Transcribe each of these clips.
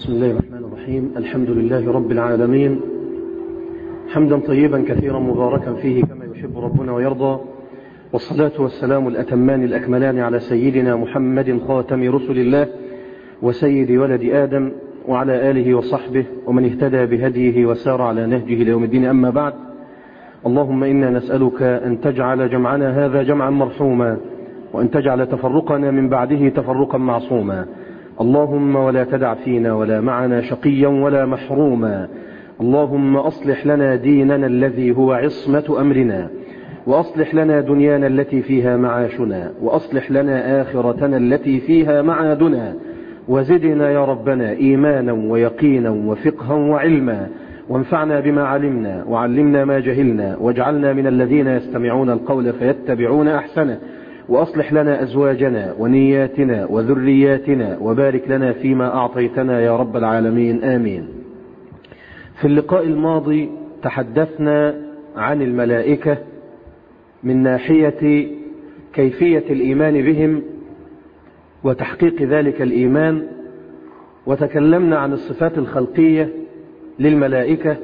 بسم الله الرحمن الرحيم الحمد لله رب العالمين حمدا طيبا كثيرا مباركا فيه كما يحب ربنا ويرضى والصلاة والسلام الأتمان الأكملان على سيدنا محمد خاتم رسل الله وسيد ولد آدم وعلى آله وصحبه ومن اهتدى بهديه وسار على نهجه ليوم الدين أما بعد اللهم إنا نسألك أن تجعل جمعنا هذا جمعا مرحوما وأن تجعل تفرقنا من بعده تفرقا معصوما اللهم ولا تدع فينا ولا معنا شقيا ولا محروما اللهم أصلح لنا ديننا الذي هو عصمة أمرنا وأصلح لنا دنيانا التي فيها معاشنا وأصلح لنا آخرتنا التي فيها معادنا وزدنا يا ربنا إيمانا ويقينا وفقها وعلما وانفعنا بما علمنا وعلمنا ما جهلنا واجعلنا من الذين يستمعون القول فيتبعون أحسنه وأصلح لنا أزواجنا ونياتنا وذرياتنا وبارك لنا فيما أعطيتنا يا رب العالمين آمين في اللقاء الماضي تحدثنا عن الملائكة من ناحية كيفية الإيمان بهم وتحقيق ذلك الإيمان وتكلمنا عن الصفات الخلقية للملائكة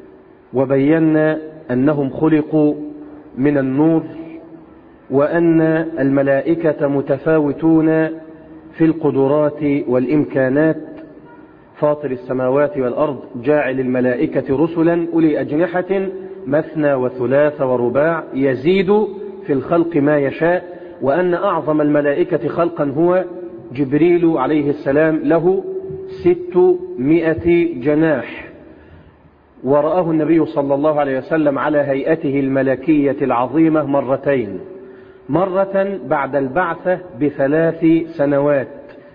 وبينا أنهم خلقوا من النور وأن الملائكة متفاوتون في القدرات والإمكانات فاطر السماوات والأرض جاعل الملائكة رسلا أولي أجنحة مثنى وثلاث ورباع يزيد في الخلق ما يشاء وأن أعظم الملائكة خلقا هو جبريل عليه السلام له ستمائة جناح ورآه النبي صلى الله عليه وسلم على هيئته الملكية العظيمة مرتين مرة بعد البعثة بثلاث سنوات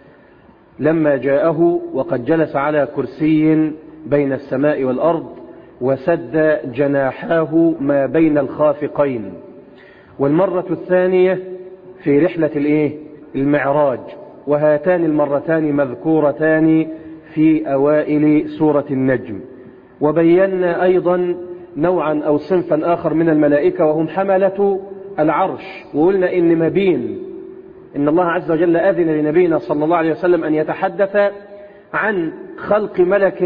لما جاءه وقد جلس على كرسي بين السماء والأرض وسد جناحاه ما بين الخافقين والمرة الثانية في رحلة الايه المعراج وهاتان المرتان مذكورتان في أوائل سورة النجم وبينا أيضا نوعا أو صنفا آخر من الملائكة وهم حملة العرش وقلنا إن ما بين إن الله عز وجل أذن لنبينا صلى الله عليه وسلم أن يتحدث عن خلق ملك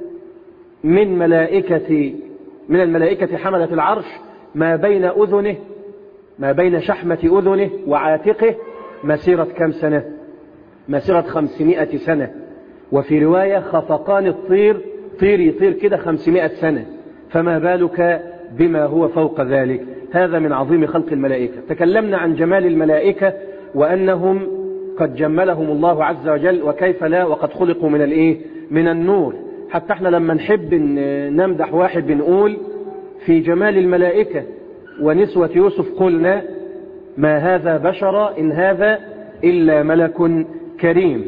من ملائكة من الملائكة حملة العرش ما بين أذنه ما بين شحمة أذنه وعاتقه مسيرة كم سنة مسيرة خمسمائة سنة وفي رواية خفقان الطير طير يطير كده خمسمائة سنة فما بالك بما هو فوق ذلك هذا من عظيم خلق الملائكة تكلمنا عن جمال الملائكة وأنهم قد جملهم الله عز وجل وكيف لا وقد خلقوا من الايه من النور حتى احنا لما نحب نمدح واحد بنقول في جمال الملائكة ونسوة يوسف قلنا ما هذا بشر إن هذا إلا ملك كريم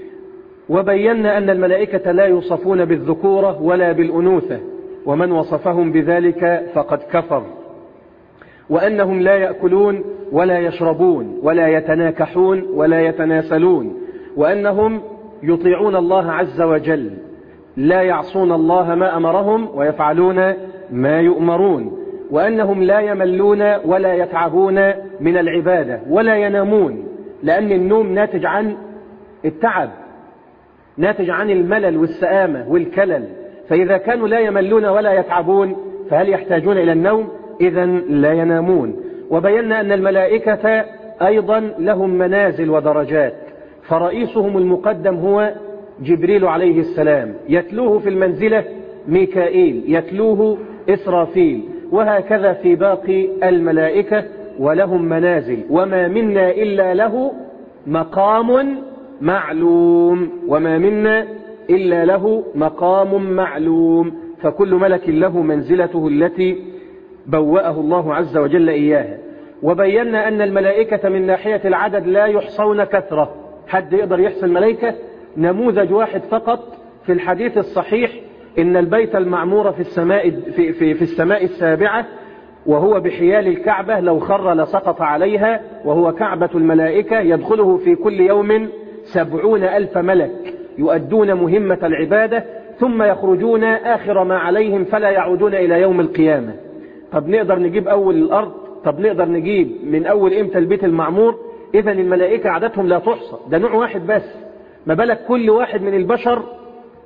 وبينا أن الملائكة لا يوصفون بالذكورة ولا بالأنوثة ومن وصفهم بذلك فقد كفر وأنهم لا يأكلون ولا يشربون ولا يتناكحون ولا يتناسلون وأنهم يطيعون الله عز وجل لا يعصون الله ما أمرهم ويفعلون ما يؤمرون وأنهم لا يملون ولا يتعبون من العبادة ولا ينامون لأن النوم ناتج عن التعب ناتج عن الملل والسآمة والكلل فإذا كانوا لا يملون ولا يتعبون فهل يحتاجون إلى النوم إذا لا ينامون وبينا أن الملائكة أيضا لهم منازل ودرجات فرئيسهم المقدم هو جبريل عليه السلام يتلوه في المنزلة ميكائيل يتلوه إسرافيل وهكذا في باقي الملائكة ولهم منازل وما منا إلا له مقام معلوم وما منا إلا له مقام معلوم فكل ملك له منزلته التي بوأه الله عز وجل إياها وبينا أن الملائكة من ناحية العدد لا يحصون كثرة حد يقدر يحصي الملائكة نموذج واحد فقط في الحديث الصحيح إن البيت المعمور في السماء, في, في, في السماء السابعة وهو بحيال الكعبة لو خر لسقط عليها وهو كعبة الملائكة يدخله في كل يوم سبعون ألف ملك يؤدون مهمة العبادة ثم يخرجون آخر ما عليهم فلا يعودون إلى يوم القيامة طب نقدر نجيب أول الأرض طب نقدر نجيب من أول إمتى البيت المعمور إذا الملائكة عددهم لا تحصى ده نوع واحد بس ما بالك كل واحد من البشر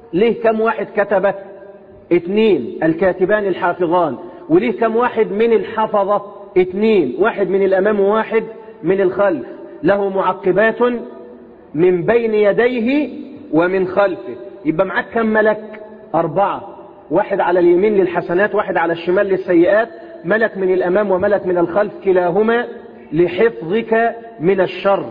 ليه كم واحد كتبه اتنين الكاتبان الحافظان وليه كم واحد من الحفظة اتنين واحد من الأمام وواحد من الخلف له معقبات من بين يديه ومن خلفه يبقى معاك كم ملك أربعة واحد على اليمين للحسنات واحد على الشمال للسيئات ملك من الأمام وملك من الخلف كلاهما لحفظك من الشر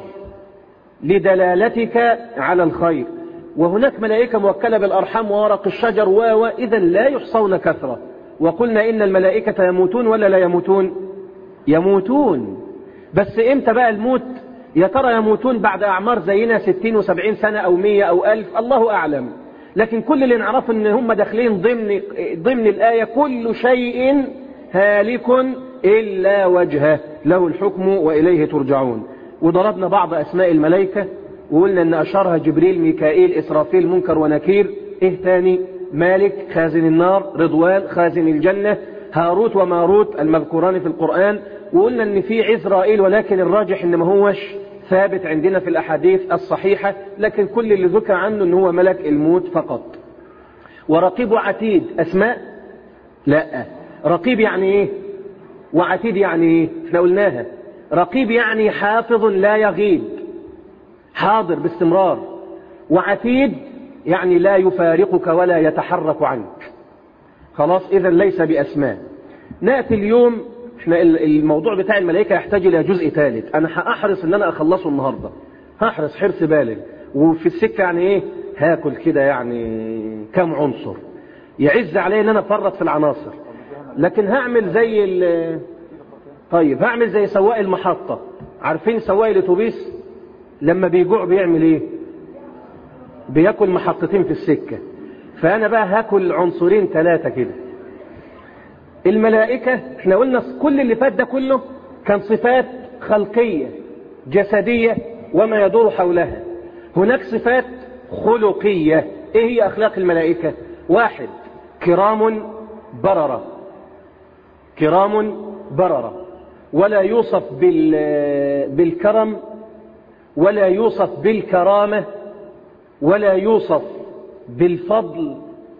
لدلالتك على الخير وهناك ملائكة موكلة بالأرحام وورق الشجر و إذا لا يحصون كثرة وقلنا إن الملائكة يموتون ولا لا يموتون يموتون بس إمتى بقى الموت يا ترى يموتون بعد أعمار زينا ستين وسبعين سنة أو مية أو ألف الله أعلم لكن كل اللي نعرفه ان هم داخلين ضمن ضمن الآية كل شيء هالك إلا وجهه له الحكم وإليه ترجعون وضربنا بعض أسماء الملائكة وقلنا أن أشارها جبريل ميكائيل إسرافيل منكر ونكير إيه تاني مالك خازن النار رضوان خازن الجنة هاروت وماروت المذكوران في القرآن وقلنا أن في عزرائيل ولكن الراجح أن ما هوش ثابت عندنا في الأحاديث الصحيحة لكن كل اللي ذكر عنه أنه هو ملك الموت فقط ورقيب عتيد أسماء لا رقيب يعني إيه وعتيد يعني إيه احنا قلناها رقيب يعني حافظ لا يغيب حاضر باستمرار وعتيد يعني لا يفارقك ولا يتحرك عنك خلاص إذا ليس بأسماء نأتي اليوم احنا الموضوع بتاع الملائكة يحتاج إلى جزء ثالث أنا هأحرص إن أنا أخلصه النهاردة هحرص حرص بالغ وفي السكة يعني إيه هاكل كده يعني كم عنصر يعز علي إن أنا أفرط في العناصر لكن هعمل زي ال طيب هعمل زي سواق المحطة عارفين سواق الاتوبيس لما بيجوع بيعمل ايه بياكل محطتين في السكة فأنا بقى هاكل عنصرين ثلاثة كده الملائكة احنا قلنا كل اللي فات ده كله كان صفات خلقية جسدية وما يدور حولها هناك صفات خلقية ايه هي اخلاق الملائكة واحد كرام بررة كرام بررة ولا يوصف بالكرم ولا يوصف بالكرامة ولا يوصف بالفضل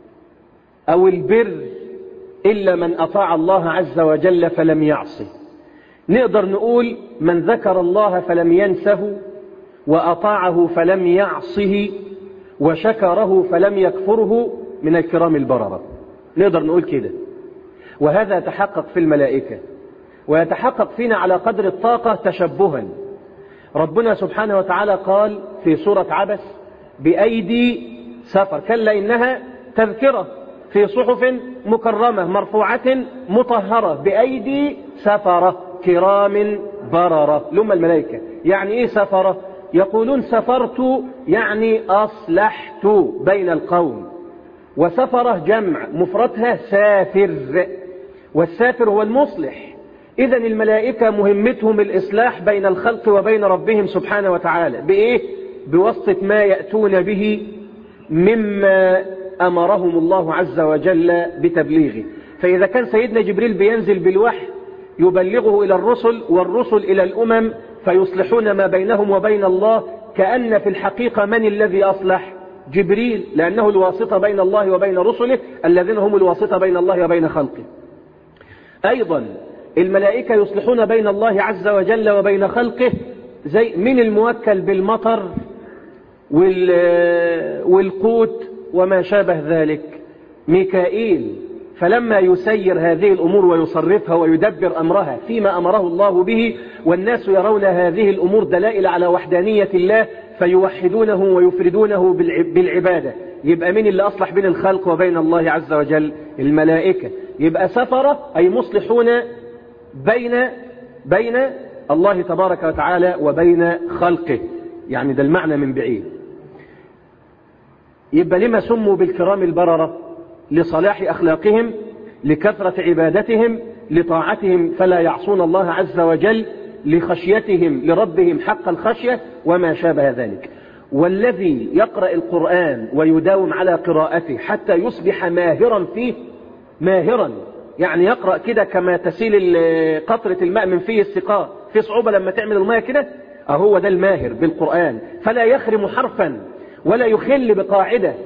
أو البر إلا من أطاع الله عز وجل فلم يعصي نقدر نقول من ذكر الله فلم ينسه وأطاعه فلم يعصه وشكره فلم يكفره من الكرام البررة نقدر نقول كده وهذا يتحقق في الملائكة ويتحقق فينا على قدر الطاقة تشبها ربنا سبحانه وتعالى قال في سورة عبس بأيدي سفر كلا إنها تذكرة في صحف مكرمة مرفوعة مطهرة بأيدي سفرة كرام بررة لما الملائكة يعني إيه سفرة يقولون سفرت يعني أصلحت بين القوم وسفرة جمع مفردها سافر والسافر هو المصلح إذا الملائكة مهمتهم الإصلاح بين الخلق وبين ربهم سبحانه وتعالى بإيه؟ بواسطة ما يأتون به مما أمرهم الله عز وجل بتبليغه فإذا كان سيدنا جبريل بينزل بالوحي يبلغه إلى الرسل والرسل إلى الأمم فيصلحون ما بينهم وبين الله كأن في الحقيقة من الذي أصلح جبريل لأنه الواسطة بين الله وبين رسله الذين هم الواسطة بين الله وبين خلقه أيضا الملائكة يصلحون بين الله عز وجل وبين خلقه زي من الموكل بالمطر والقوت وما شابه ذلك ميكائيل فلما يسير هذه الأمور ويصرفها ويدبر أمرها فيما أمره الله به والناس يرون هذه الأمور دلائل على وحدانية الله فيوحدونه ويفردونه بالعبادة يبقى من اللي أصلح بين الخلق وبين الله عز وجل الملائكة يبقى سفرة أي مصلحون بين بين الله تبارك وتعالى وبين خلقه يعني ده المعنى من بعيد يبقى لما سموا بالكرام البررة لصلاح أخلاقهم لكثرة عبادتهم لطاعتهم فلا يعصون الله عز وجل لخشيتهم لربهم حق الخشية وما شابه ذلك والذي يقرأ القرآن ويداوم على قراءته حتى يصبح ماهرا فيه ماهرا يعني يقرأ كده كما تسيل قطرة الماء من فيه السقاء في صعوبة لما تعمل الماء كده أهو ده الماهر بالقرآن فلا يخرم حرفا ولا يخل بقاعدة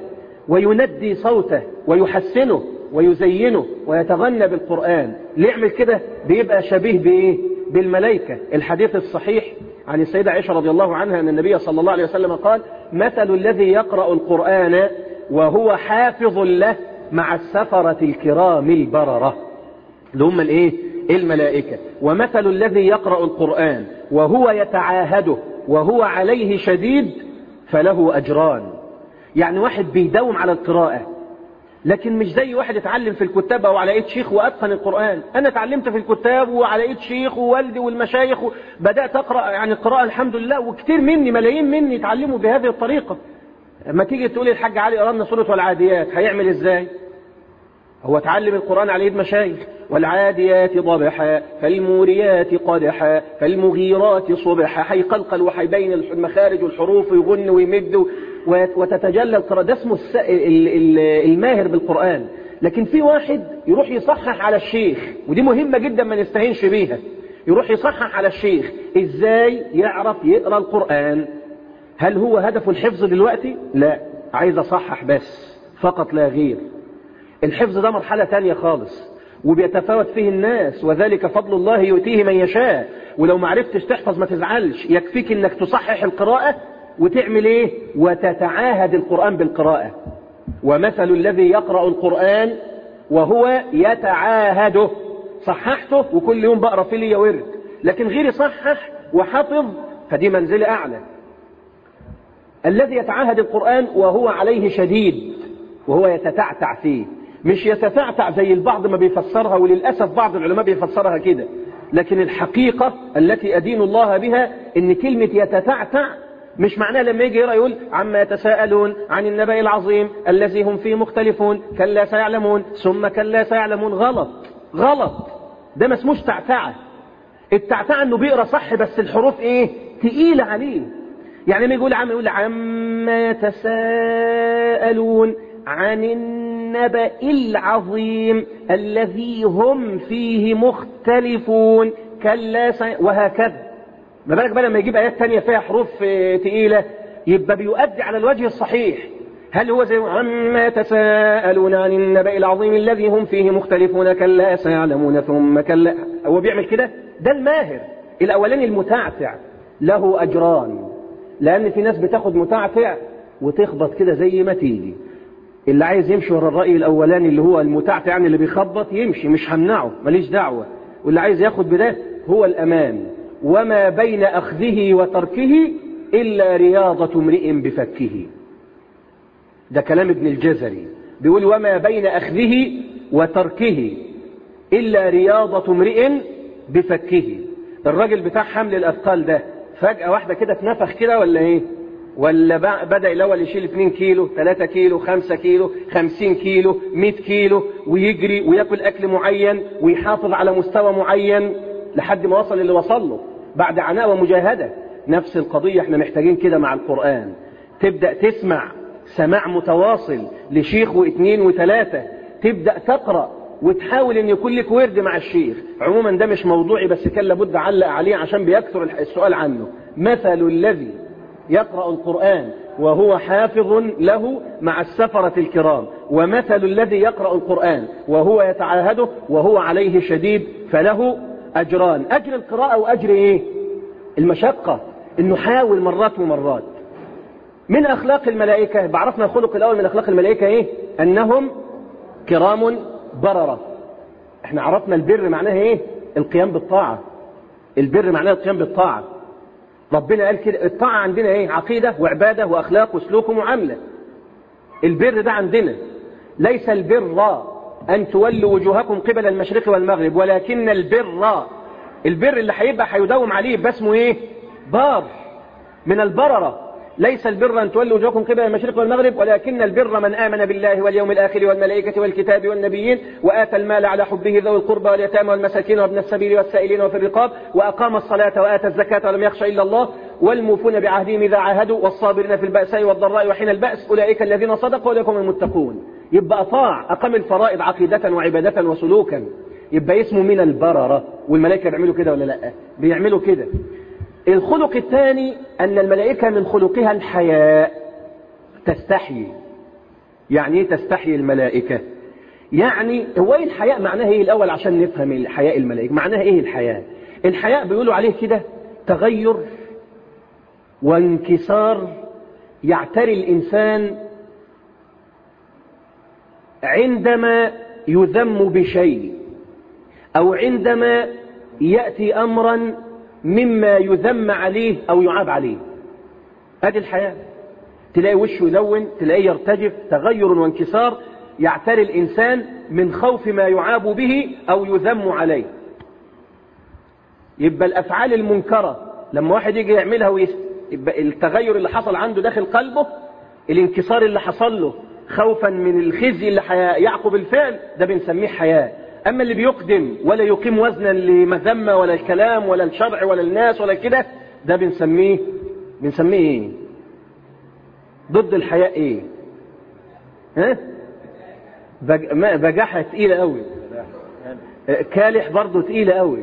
ويندي صوته ويحسنه ويزينه ويتغنى بالقرآن اللي يعمل كده بيبقى شبيه بإيه؟ بالملائكة الحديث الصحيح عن السيدة عائشة رضي الله عنها أن النبي صلى الله عليه وسلم قال مثل الذي يقرأ القرآن وهو حافظ له مع السفرة الكرام البررة اللي هم الايه الملائكة ومثل الذي يقرأ القرآن وهو يتعاهده وهو عليه شديد فله أجران يعني واحد بيداوم على القراءة لكن مش زي واحد اتعلم في الكتاب او على ايد شيخ واتقن القرآن انا اتعلمت في الكتاب وعلى ايد شيخ ووالدي والمشايخ بدأت اقرأ يعني القراءة الحمد لله وكتير مني ملايين مني اتعلموا بهذه الطريقة لما تيجي تقولي الحاج علي قرأ لنا سورة والعاديات هيعمل ازاي هو اتعلم القرآن على يد مشايخ والعاديات ضبحا فالموريات قدحا فالمغيرات صبحا هيقلقل وهيبين المخارج والحروف ويغن ويمد وتتجلى القراءة ده اسمه الماهر بالقرآن لكن في واحد يروح يصحح على الشيخ ودي مهمة جدا ما نستهينش بيها يروح يصحح على الشيخ ازاي يعرف يقرأ القرآن هل هو هدف الحفظ دلوقتي لا عايز اصحح بس فقط لا غير الحفظ ده مرحلة تانية خالص وبيتفاوت فيه الناس وذلك فضل الله يؤتيه من يشاء ولو ما عرفتش تحفظ ما تزعلش يكفيك انك تصحح القراءة وتعمل ايه وتتعاهد القرآن بالقراءة ومثل الذي يقرأ القرآن وهو يتعاهده صححته وكل يوم بقرأ فيه لي ورد لكن غيري صحح وحفظ فدي منزلة أعلى الذي يتعاهد القرآن وهو عليه شديد وهو يتتعتع فيه مش يتتعتع زي البعض ما بيفسرها وللأسف بعض العلماء بيفسرها كده لكن الحقيقة التي أدين الله بها ان كلمة يتتعتع مش معناه لما يجي يقرا يقول عما يتساءلون عن النبأ العظيم الذي هم فيه مختلفون كلا سيعلمون ثم كلا سيعلمون غلط غلط ده ما اسموش تعتعة التعتعة انه بيقرا صح بس الحروف ايه تقيلة عليه يعني لما يقول عم يقول عما يتساءلون عن النبأ العظيم الذي هم فيه مختلفون كلا سي... وهكذا ما بالك بقى لما يجيب آيات تانية فيها حروف تقيلة يبقى بيؤدي على الوجه الصحيح هل هو زي عما يتساءلون عن النبأ العظيم الذي هم فيه مختلفون كلا سيعلمون ثم كلا هو بيعمل كده ده الماهر الأولاني المتعتع له أجران لأن في ناس بتاخد متعتع وتخبط كده زي ما تيجي اللي عايز يمشي ورا الرأي الأولاني اللي هو المتعتع يعني اللي بيخبط يمشي مش همنعه ماليش دعوة واللي عايز ياخد بده هو الأمان وما بين أخذه وتركه إلا رياضة امرئ بفكه ده كلام ابن الجزري بيقول وما بين أخذه وتركه إلا رياضة امرئ بفكه الراجل بتاع حمل الأثقال ده فجأة واحدة كده اتنفخ كده ولا ايه ولا بدأ الأول يشيل 2 كيلو 3 كيلو 5 كيلو 50 كيلو 100 كيلو ويجري وياكل أكل معين ويحافظ على مستوى معين لحد ما وصل اللي وصل له بعد عناء ومجاهدة نفس القضية احنا محتاجين كده مع القرآن تبدأ تسمع سماع متواصل لشيخ واثنين وثلاثة تبدأ تقرأ وتحاول ان يكون لك ورد مع الشيخ عموما ده مش موضوعي بس كان لابد اعلق عليه عشان بيكثر السؤال عنه مثل الذي يقرأ القرآن وهو حافظ له مع السفرة الكرام ومثل الذي يقرأ القرآن وهو يتعاهده وهو عليه شديد فله أجران أجر القراءة وأجر إيه المشقة إنه حاول مرات ومرات من أخلاق الملائكة بعرفنا الخلق الأول من أخلاق الملائكة إيه أنهم كرام بررة احنا عرفنا البر معناه ايه القيام بالطاعة البر معناه القيام بالطاعة ربنا قال كده الطاعة عندنا ايه عقيدة وعبادة واخلاق وسلوك ومعاملة البر ده عندنا ليس البر ان تولوا وجوهكم قبل المشرق والمغرب ولكن البر البر اللي هيبقى هيداوم عليه يبقى اسمه ايه بار من البررة ليس البر أن تولوا وجوهكم قبل المشرق والمغرب ولكن البر من آمن بالله واليوم الآخر والملائكة والكتاب والنبيين وآتى المال على حبه ذوي القربى واليتامى والمساكين وابن السبيل والسائلين وفي الرقاب وأقام الصلاة وآتى الزكاة ولم يخش إلا الله والموفون بعهدهم إذا عاهدوا والصابرين في البأساء والضراء وحين البأس أولئك الذين صدقوا ولكم المتقون يبقى أطاع أقام الفرائض عقيدة وعبادة وسلوكا يبقى اسمه من البررة والملائكة بيعملوا كده ولا لا بيعملوا كده الخلق الثاني أن الملائكة من خلقها الحياء تستحي يعني ايه تستحي الملائكة يعني هو ايه الحياء معناها ايه الاول عشان نفهم الحياء الملائكة معناها ايه الحياء الحياء بيقولوا عليه كده تغير وانكسار يعتري الانسان عندما يذم بشيء او عندما يأتي امرا مما يذم عليه او يعاب عليه ادي الحياة تلاقي وشه يلون تلاقيه يرتجف تغير وانكسار يعتري الانسان من خوف ما يعاب به او يذم عليه يبقى الافعال المنكرة لما واحد يجي يعملها ويس... يبقى التغير اللي حصل عنده داخل قلبه الانكسار اللي حصل له خوفا من الخزي اللي يعقب الفعل ده بنسميه حياة أما اللي بيقدم ولا يقيم وزنا لمذمة ولا الكلام ولا الشرع ولا الناس ولا كده ده بنسميه بنسميه ايه ضد الحياء ايه ها بج... ما بجاحة تقيلة قوي كالح برضه تقيلة قوي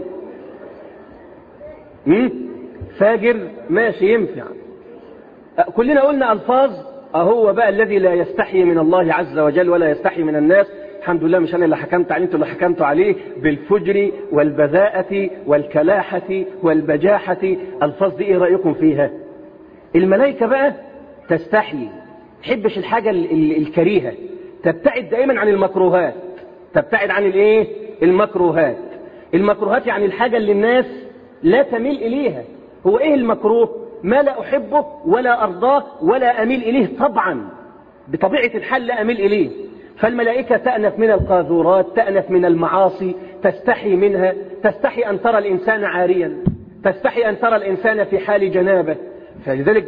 فاجر ماشي ينفع كلنا قلنا ألفاظ أهو بقى الذي لا يستحي من الله عز وجل ولا يستحي من الناس الحمد لله مش أنا اللي حكمت عليه انتوا اللي حكمتوا عليه بالفجر والبذاءة والكلاحة والبجاحة الفاظ دي ايه رأيكم فيها الملائكة بقى تستحي تحبش الحاجة ال ال الكريهة تبتعد دائما عن المكروهات تبتعد عن الايه المكروهات المكروهات يعني الحاجة اللي الناس لا تميل إليها هو ايه المكروه ما لا أحبه ولا أرضاه ولا أميل إليه طبعا بطبيعة الحال لا أميل إليه فالملائكة تأنف من القاذورات تأنف من المعاصي تستحي منها تستحي أن ترى الإنسان عاريا تستحي أن ترى الإنسان في حال جنابه فلذلك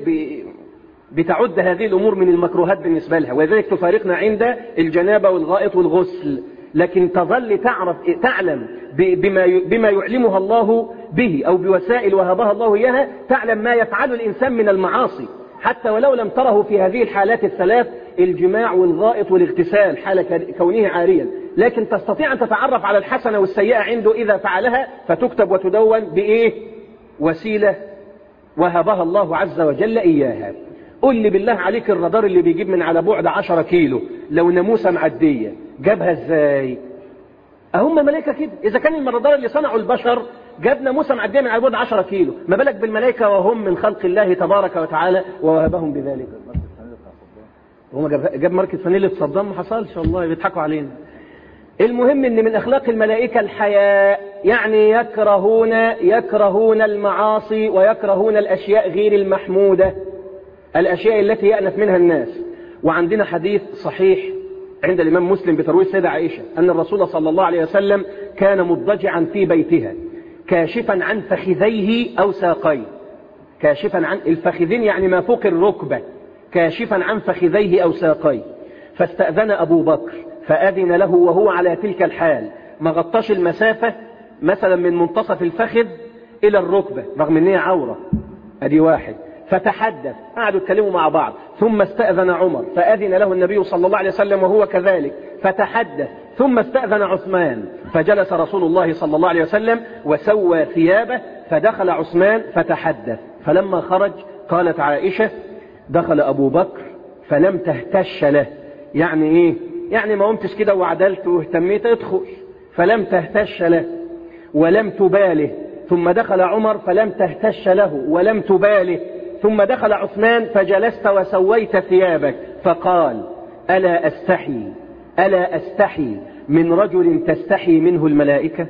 بتعد هذه الأمور من المكروهات بالنسبة لها ولذلك تفارقنا عند الجنابة والغائط والغسل لكن تظل تعرف تعلم بما بما يعلمها الله به أو بوسائل وهبها الله إياها تعلم ما يفعل الإنسان من المعاصي حتى ولو لم تره في هذه الحالات الثلاث الجماع والغائط والاغتسال حال كونه عاريا لكن تستطيع أن تتعرف على الحسنة والسيئة عنده إذا فعلها فتكتب وتدون بإيه وسيلة وهبها الله عز وجل إياها قل لي بالله عليك الرادار اللي بيجيب من على بعد 10 كيلو لو ناموسة معدية جابها ازاي هم ملائكة كده إذا كان الرادار اللي صنعه البشر جاب ناموسة معدية من على بعد 10 كيلو ما بالك بالملائكة وهم من خلق الله تبارك وتعالى ووهبهم بذلك هم جاب, جاب ماركة فانيلة صدام ما حصلش والله بيضحكوا علينا المهم ان من اخلاق الملائكة الحياء يعني يكرهون يكرهون المعاصي ويكرهون الاشياء غير المحمودة الاشياء التي يأنف منها الناس وعندنا حديث صحيح عند الامام مسلم بترويج السيدة عائشة ان الرسول صلى الله عليه وسلم كان مضجعا في بيتها كاشفا عن فخذيه او ساقيه كاشفا عن الفخذين يعني ما فوق الركبة كاشفا عن فخذيه او ساقيه فاستأذن ابو بكر فأذن له وهو على تلك الحال ما غطاش المسافة مثلا من منتصف الفخذ إلى الركبة رغم أن هي عورة أدي واحد فتحدث قعدوا يتكلموا مع بعض ثم استأذن عمر فأذن له النبي صلى الله عليه وسلم وهو كذلك فتحدث ثم استأذن عثمان فجلس رسول الله صلى الله عليه وسلم وسوى ثيابه فدخل عثمان فتحدث فلما خرج قالت عائشة دخل أبو بكر فلم تهتش له يعني إيه يعني ما قمتش كده وعدلت واهتميت ادخل فلم تهتش له ولم تباله ثم دخل عمر فلم تهتش له ولم تباله ثم دخل عثمان فجلست وسويت ثيابك فقال ألا أستحي ألا أستحي من رجل تستحي منه الملائكة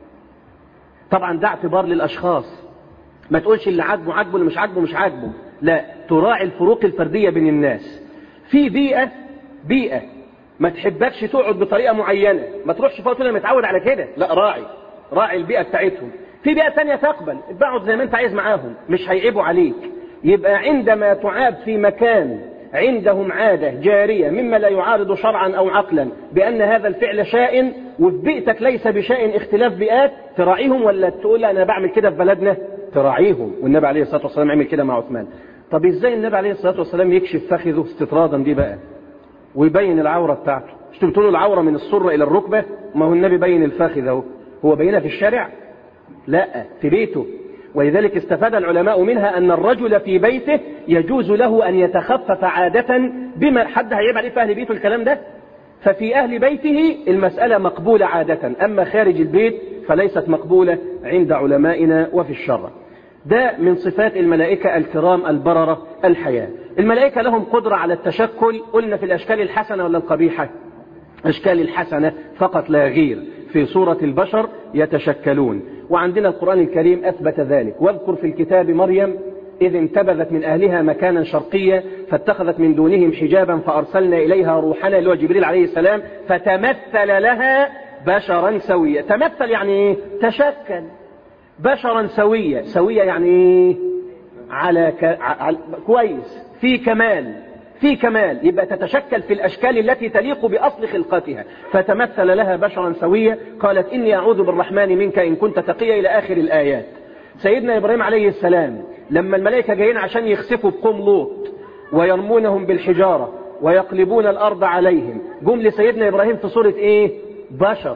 طبعا ده اعتبار للأشخاص ما تقولش اللي عاجبه عاجبه اللي مش عاجبه مش عاجبه لا تراعي الفروق الفردية بين الناس في بيئة بيئة ما تحبكش تقعد بطريقة معينة ما تروحش فوق تقول متعود على كده لا راعي راعي البيئة بتاعتهم في بيئة تانية تقبل اقعد زي ما انت عايز معاهم مش هيعيبوا عليك يبقى عندما تعاب في مكان عندهم عادة جارية مما لا يعارض شرعا أو عقلا بأن هذا الفعل شائن وفي بيئتك ليس بشائن اختلاف بيئات تراعيهم ولا تقول أنا بعمل كده في بلدنا تراعيهم والنبي عليه الصلاة والسلام عمل كده مع عثمان طب ازاي النبي عليه الصلاة والسلام يكشف فخذه استطرادا دي بقى ويبين العورة بتاعته مش بتقولوا العورة من السرة إلى الركبة ما هو النبي بين الفخذ اهو هو بينها في الشارع لا في بيته ولذلك استفاد العلماء منها أن الرجل في بيته يجوز له أن يتخفف عادة بما حد هيعيب عليه في أهل بيته الكلام ده ففي أهل بيته المسألة مقبولة عادة أما خارج البيت فليست مقبولة عند علمائنا وفي الشرع ده من صفات الملائكة الكرام البررة الحياة الملائكة لهم قدرة على التشكل قلنا في الأشكال الحسنة ولا القبيحة أشكال الحسنة فقط لا غير في صورة البشر يتشكلون وعندنا القرآن الكريم أثبت ذلك واذكر في الكتاب مريم إذ انتبذت من أهلها مكانا شرقيا فاتخذت من دونهم حجابا فأرسلنا إليها روحنا اللي هو جبريل عليه السلام فتمثل لها بشرا سويا تمثل يعني ايه تشكل بشرا سويا سويا يعني ايه على, ك... على كويس في كمال في كمال يبقى تتشكل في الأشكال التي تليق بأصل خلقتها فتمثل لها بشرا سويا قالت إني أعوذ بالرحمن منك إن كنت تقيا إلى آخر الآيات سيدنا إبراهيم عليه السلام لما الملائكة جايين عشان يخسفوا بقوم لوط ويرمونهم بالحجارة ويقلبون الأرض عليهم جم لسيدنا إبراهيم في صورة إيه بشر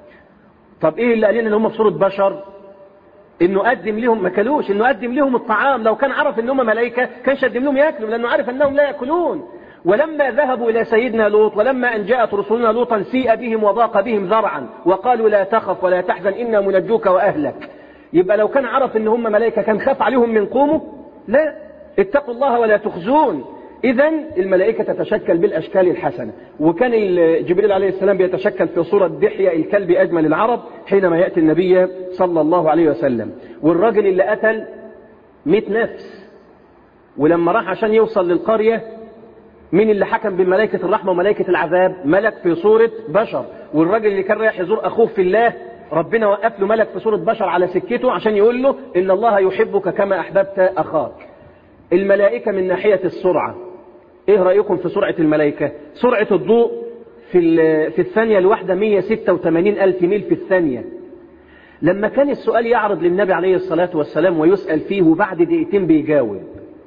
طب إيه اللي قال لنا إن هم في صورة بشر انه قدم لهم ما كلوش انه قدم لهم الطعام لو كان عرف ان هم ملائكه كانش قدم لهم ياكلوا لانه عارف انهم لا ياكلون ولما ذهبوا الى سيدنا لوط ولما ان جاءت رسلنا لوطا سيء بهم وضاق بهم ذرعا وقالوا لا تخف ولا تحزن انا منجوك واهلك يبقى لو كان عرف ان هم ملائكه كان خاف عليهم من قومه لا اتقوا الله ولا تخزون إذا الملائكة تتشكل بالأشكال الحسنة وكان جبريل عليه السلام بيتشكل في صورة دحية الكلب أجمل العرب حينما يأتي النبي صلى الله عليه وسلم والراجل اللي قتل مئة نفس ولما راح عشان يوصل للقرية مين اللي حكم بملائكة الرحمة وملائكة العذاب ملك في صورة بشر والراجل اللي كان رايح يزور أخوه في الله ربنا وقف له ملك في صورة بشر على سكته عشان يقول له إن الله يحبك كما أحببت أخاك الملائكة من ناحية السرعة ايه رأيكم في سرعة الملائكة سرعة الضوء في, في الثانية الواحدة 186 ألف ميل في الثانية لما كان السؤال يعرض للنبي عليه الصلاة والسلام ويسأل فيه وبعد دقيقتين بيجاوب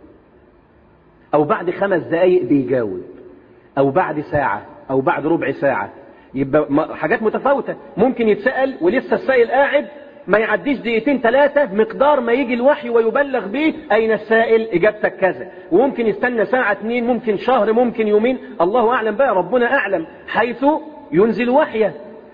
أو بعد خمس دقايق بيجاوب أو بعد ساعة أو بعد ربع ساعة يبقى حاجات متفاوتة ممكن يتسأل ولسه السائل قاعد ما يعديش دقيقتين ثلاثة مقدار ما يجي الوحي ويبلغ به أين السائل إجابتك كذا وممكن يستنى ساعة اتنين ممكن شهر ممكن يومين الله أعلم بقى ربنا أعلم حيث ينزل وحيه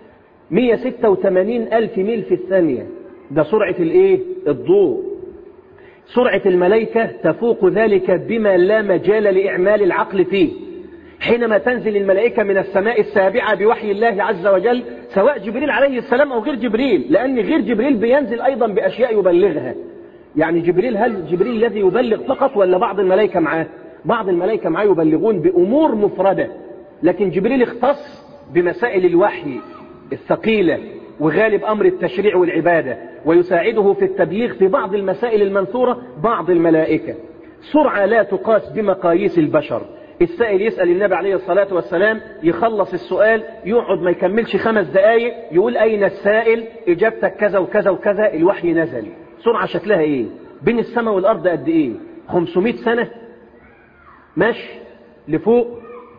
186 ألف ميل في الثانية ده سرعة الإيه؟ الضوء سرعة الملائكة تفوق ذلك بما لا مجال لإعمال العقل فيه حينما تنزل الملائكة من السماء السابعة بوحي الله عز وجل سواء جبريل عليه السلام أو غير جبريل لأن غير جبريل بينزل أيضا بأشياء يبلغها يعني جبريل هل جبريل الذي يبلغ فقط ولا بعض الملائكة معاه بعض الملائكة معاه يبلغون بأمور مفردة لكن جبريل اختص بمسائل الوحي الثقيلة وغالب أمر التشريع والعبادة ويساعده في التبليغ في بعض المسائل المنثورة بعض الملائكة سرعة لا تقاس بمقاييس البشر السائل يسأل النبي عليه الصلاة والسلام يخلص السؤال يقعد ما يكملش خمس دقايق يقول أين السائل إجابتك كذا وكذا وكذا الوحي نزل سرعة شكلها إيه بين السماء والأرض قد إيه 500 سنة ماشي لفوق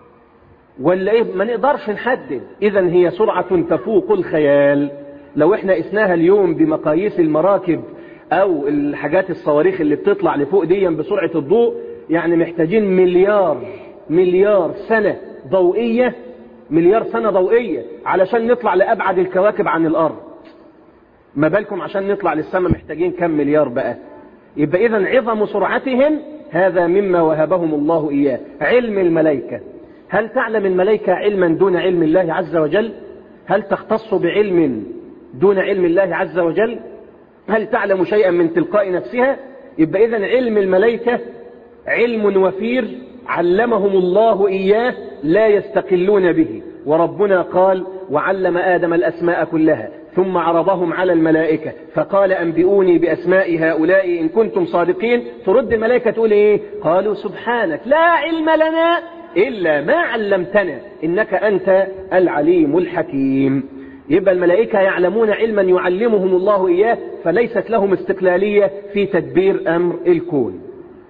ولا إيه ما نقدرش نحدد إذا هي سرعة تفوق الخيال لو إحنا قسناها اليوم بمقاييس المراكب أو الحاجات الصواريخ اللي بتطلع لفوق دي بسرعة الضوء يعني محتاجين مليار مليار سنة ضوئية مليار سنة ضوئية علشان نطلع لأبعد الكواكب عن الأرض ما بالكم عشان نطلع للسماء محتاجين كم مليار بقى يبقى إذا عظم سرعتهم هذا مما وهبهم الله إياه علم الملائكة هل تعلم الملائكة علما دون علم الله عز وجل هل تختص بعلم دون علم الله عز وجل هل تعلم شيئا من تلقاء نفسها يبقى إذا علم الملائكة علم وفير علمهم الله إياه لا يستقلون به وربنا قال وعلم آدم الأسماء كلها ثم عرضهم على الملائكة فقال أنبئوني بأسماء هؤلاء إن كنتم صادقين ترد الملائكة تقول إيه قالوا سبحانك لا علم لنا إلا ما علمتنا إنك أنت العليم الحكيم يبقى الملائكة يعلمون علما يعلمهم الله إياه فليست لهم استقلالية في تدبير أمر الكون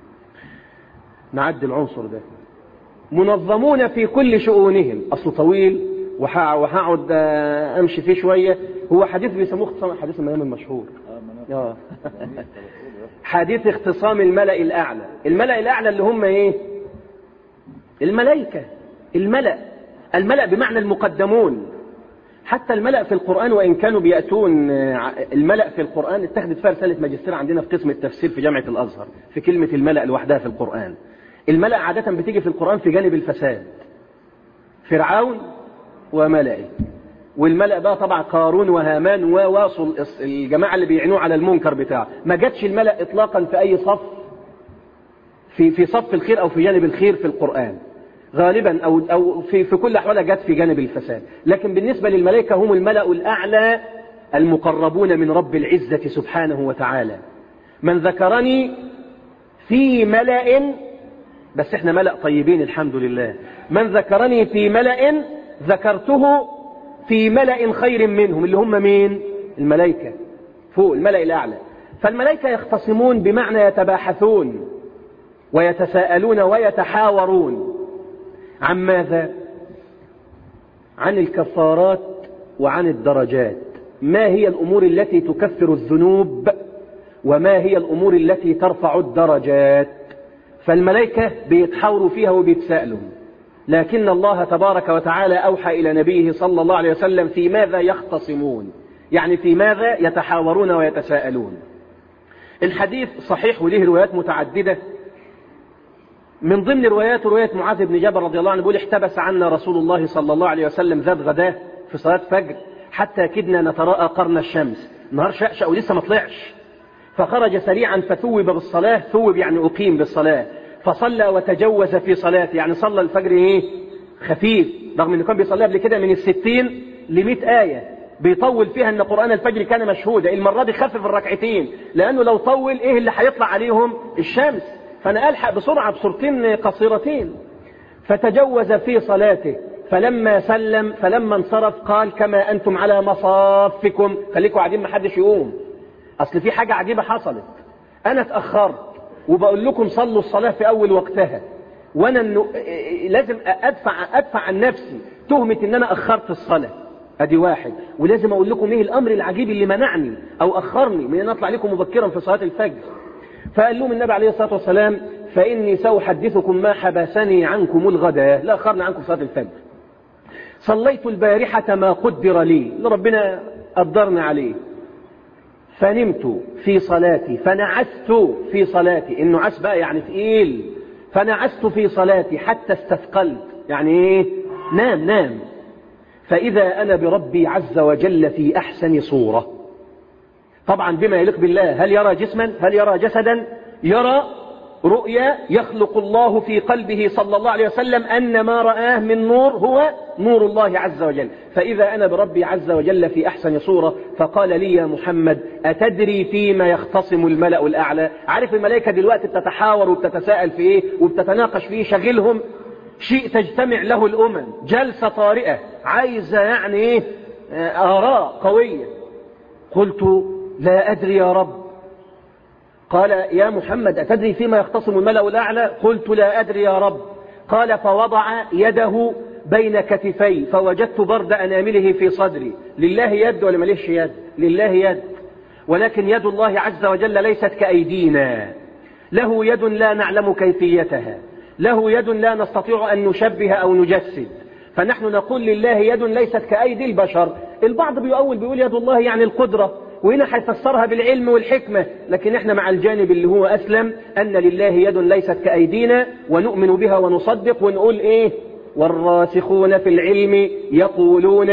نعد العنصر ده منظمون في كل شؤونهم أصله طويل وهقعد أمشي فيه شوية هو حديث بيسموه اختصار حديث المنام المشهور آه. حديث اختصام الملأ الأعلى الملأ الأعلى اللي هم إيه الملائكة الملأ الملأ بمعنى المقدمون حتى الملأ في القرآن وإن كانوا بيأتون الملأ في القرآن اتخذت فيها رسالة ماجستير عندنا في قسم التفسير في جامعة الأزهر في كلمة الملأ لوحدها في القرآن الملأ عادة بتيجي في القرآن في جانب الفساد فرعون وملئه والملأ بقى طبعا قارون وهامان وواصل الجماعة اللي بيعينوه على المنكر بتاعه ما جاتش الملأ إطلاقا في أي صف في في صف الخير أو في جانب الخير في القرآن غالبا أو, أو في, في كل أحوالها جت في جانب الفساد لكن بالنسبة للملائكة هم الملأ الأعلى المقربون من رب العزة سبحانه وتعالى من ذكرني في ملأ بس احنا ملأ طيبين الحمد لله من ذكرني في ملأ ذكرته في ملأ خير منهم اللي هم مين الملائكة فوق الملأ الأعلى فالملائكة يختصمون بمعنى يتباحثون ويتساءلون ويتحاورون عن ماذا عن الكفارات وعن الدرجات ما هي الأمور التي تكفر الذنوب وما هي الأمور التي ترفع الدرجات فالملائكة بيتحاوروا فيها وبيتسألوا لكن الله تبارك وتعالى أوحى إلى نبيه صلى الله عليه وسلم في ماذا يختصمون يعني في ماذا يتحاورون ويتساءلون الحديث صحيح وله روايات متعددة من ضمن روايات رواية معاذ بن جبل رضي الله عنه بيقول احتبس عنا رسول الله صلى الله عليه وسلم ذات غداه في صلاة فجر حتى كدنا نتراءى قرن الشمس نهار شأشأ ولسه ما طلعش فخرج سريعا فثوب بالصلاة ثوب يعني أقيم بالصلاة فصلى وتجوز في صلاته يعني صلى الفجر ايه خفيف رغم انه كان بيصليها قبل كده من الستين لمئة آية بيطول فيها ان قرآن الفجر كان مشهودا المرة دي خفف الركعتين لانه لو طول ايه اللي هيطلع عليهم الشمس فانا الحق بسرعة بصورتين قصيرتين فتجوز في صلاته فلما سلم فلما انصرف قال كما انتم على مصافكم خليكم قاعدين محدش يقوم اصل في حاجة عجيبة حصلت انا اتأخرت وبقول لكم صلوا الصلاة في أول وقتها وأنا إنه لازم أدفع, أدفع عن نفسي تهمة إن أنا أخرت الصلاة أدي واحد ولازم أقول لكم إيه الأمر العجيب اللي منعني أو أخرني من أن أطلع لكم مبكرا في صلاة الفجر فقال لهم النبي عليه الصلاة والسلام فإني سأحدثكم ما حبسني عنكم الغداء لا أخرنا عنكم صلاة الفجر صليت البارحة ما قدر لي ربنا قدرنا عليه فنمت في صلاتي فنعست في صلاتي النعاس بقى يعني ثقيل فنعست في صلاتي حتى استثقلت يعني ايه نام نام فإذا أنا بربي عز وجل في أحسن صورة طبعا بما يليق بالله هل يرى جسما هل يرى جسدا يرى رؤيا يخلق الله في قلبه صلى الله عليه وسلم أن ما رآه من نور هو نور الله عز وجل فإذا أنا بربي عز وجل في أحسن صورة فقال لي يا محمد أتدري فيما يختصم الملأ الأعلى عارف الملائكة دلوقتي بتتحاور وبتتساءل في إيه وبتتناقش فيه شغلهم شيء تجتمع له الأمم جلسة طارئة عايزة يعني إيه آراء قوية قلت لا أدري يا رب قال يا محمد أتدري فيما يختصم الملأ الأعلى قلت لا أدري يا رب قال فوضع يده بين كتفي فوجدت برد أنامله في صدري لله يد ولا مليش يد لله يد ولكن يد الله عز وجل ليست كأيدينا له يد لا نعلم كيفيتها له يد لا نستطيع أن نشبه أو نجسد فنحن نقول لله يد ليست كأيدي البشر البعض بيؤول بيقول يد الله يعني القدرة وهنا هيفسرها بالعلم والحكمة لكن احنا مع الجانب اللي هو أسلم أن لله يد ليست كأيدينا ونؤمن بها ونصدق ونقول إيه والراسخون في العلم يقولون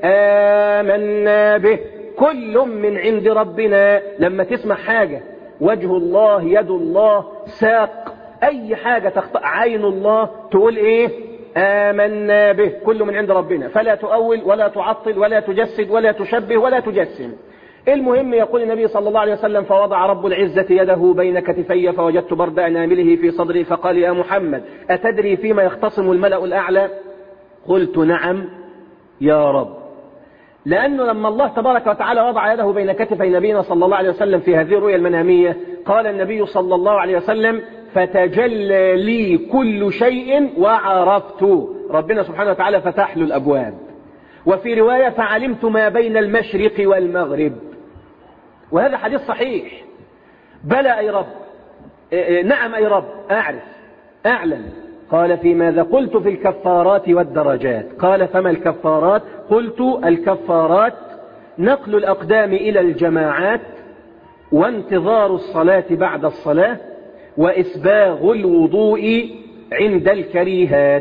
آمنا به كل من عند ربنا لما تسمع حاجة وجه الله يد الله ساق أي حاجة تخطأ عين الله تقول إيه آمنا به كل من عند ربنا فلا تؤول ولا تعطل ولا تجسد ولا تشبه ولا تجسم المهم يقول النبي صلى الله عليه وسلم فوضع رب العزة يده بين كتفي فوجدت برد أنامله في صدري فقال يا محمد أتدري فيما يختصم الملأ الأعلى قلت نعم يا رب لأنه لما الله تبارك وتعالى وضع يده بين كتفي نبينا صلى الله عليه وسلم في هذه الرؤيا المنامية قال النبي صلى الله عليه وسلم فتجلى لي كل شيء وعرفت ربنا سبحانه وتعالى فتح له الأبواب وفي رواية فعلمت ما بين المشرق والمغرب وهذا حديث صحيح بلى أي رب نعم أي رب أعرف أعلم قال في ماذا قلت في الكفارات والدرجات قال فما الكفارات قلت الكفارات نقل الأقدام إلى الجماعات وانتظار الصلاة بعد الصلاة وإسباغ الوضوء عند الكريهات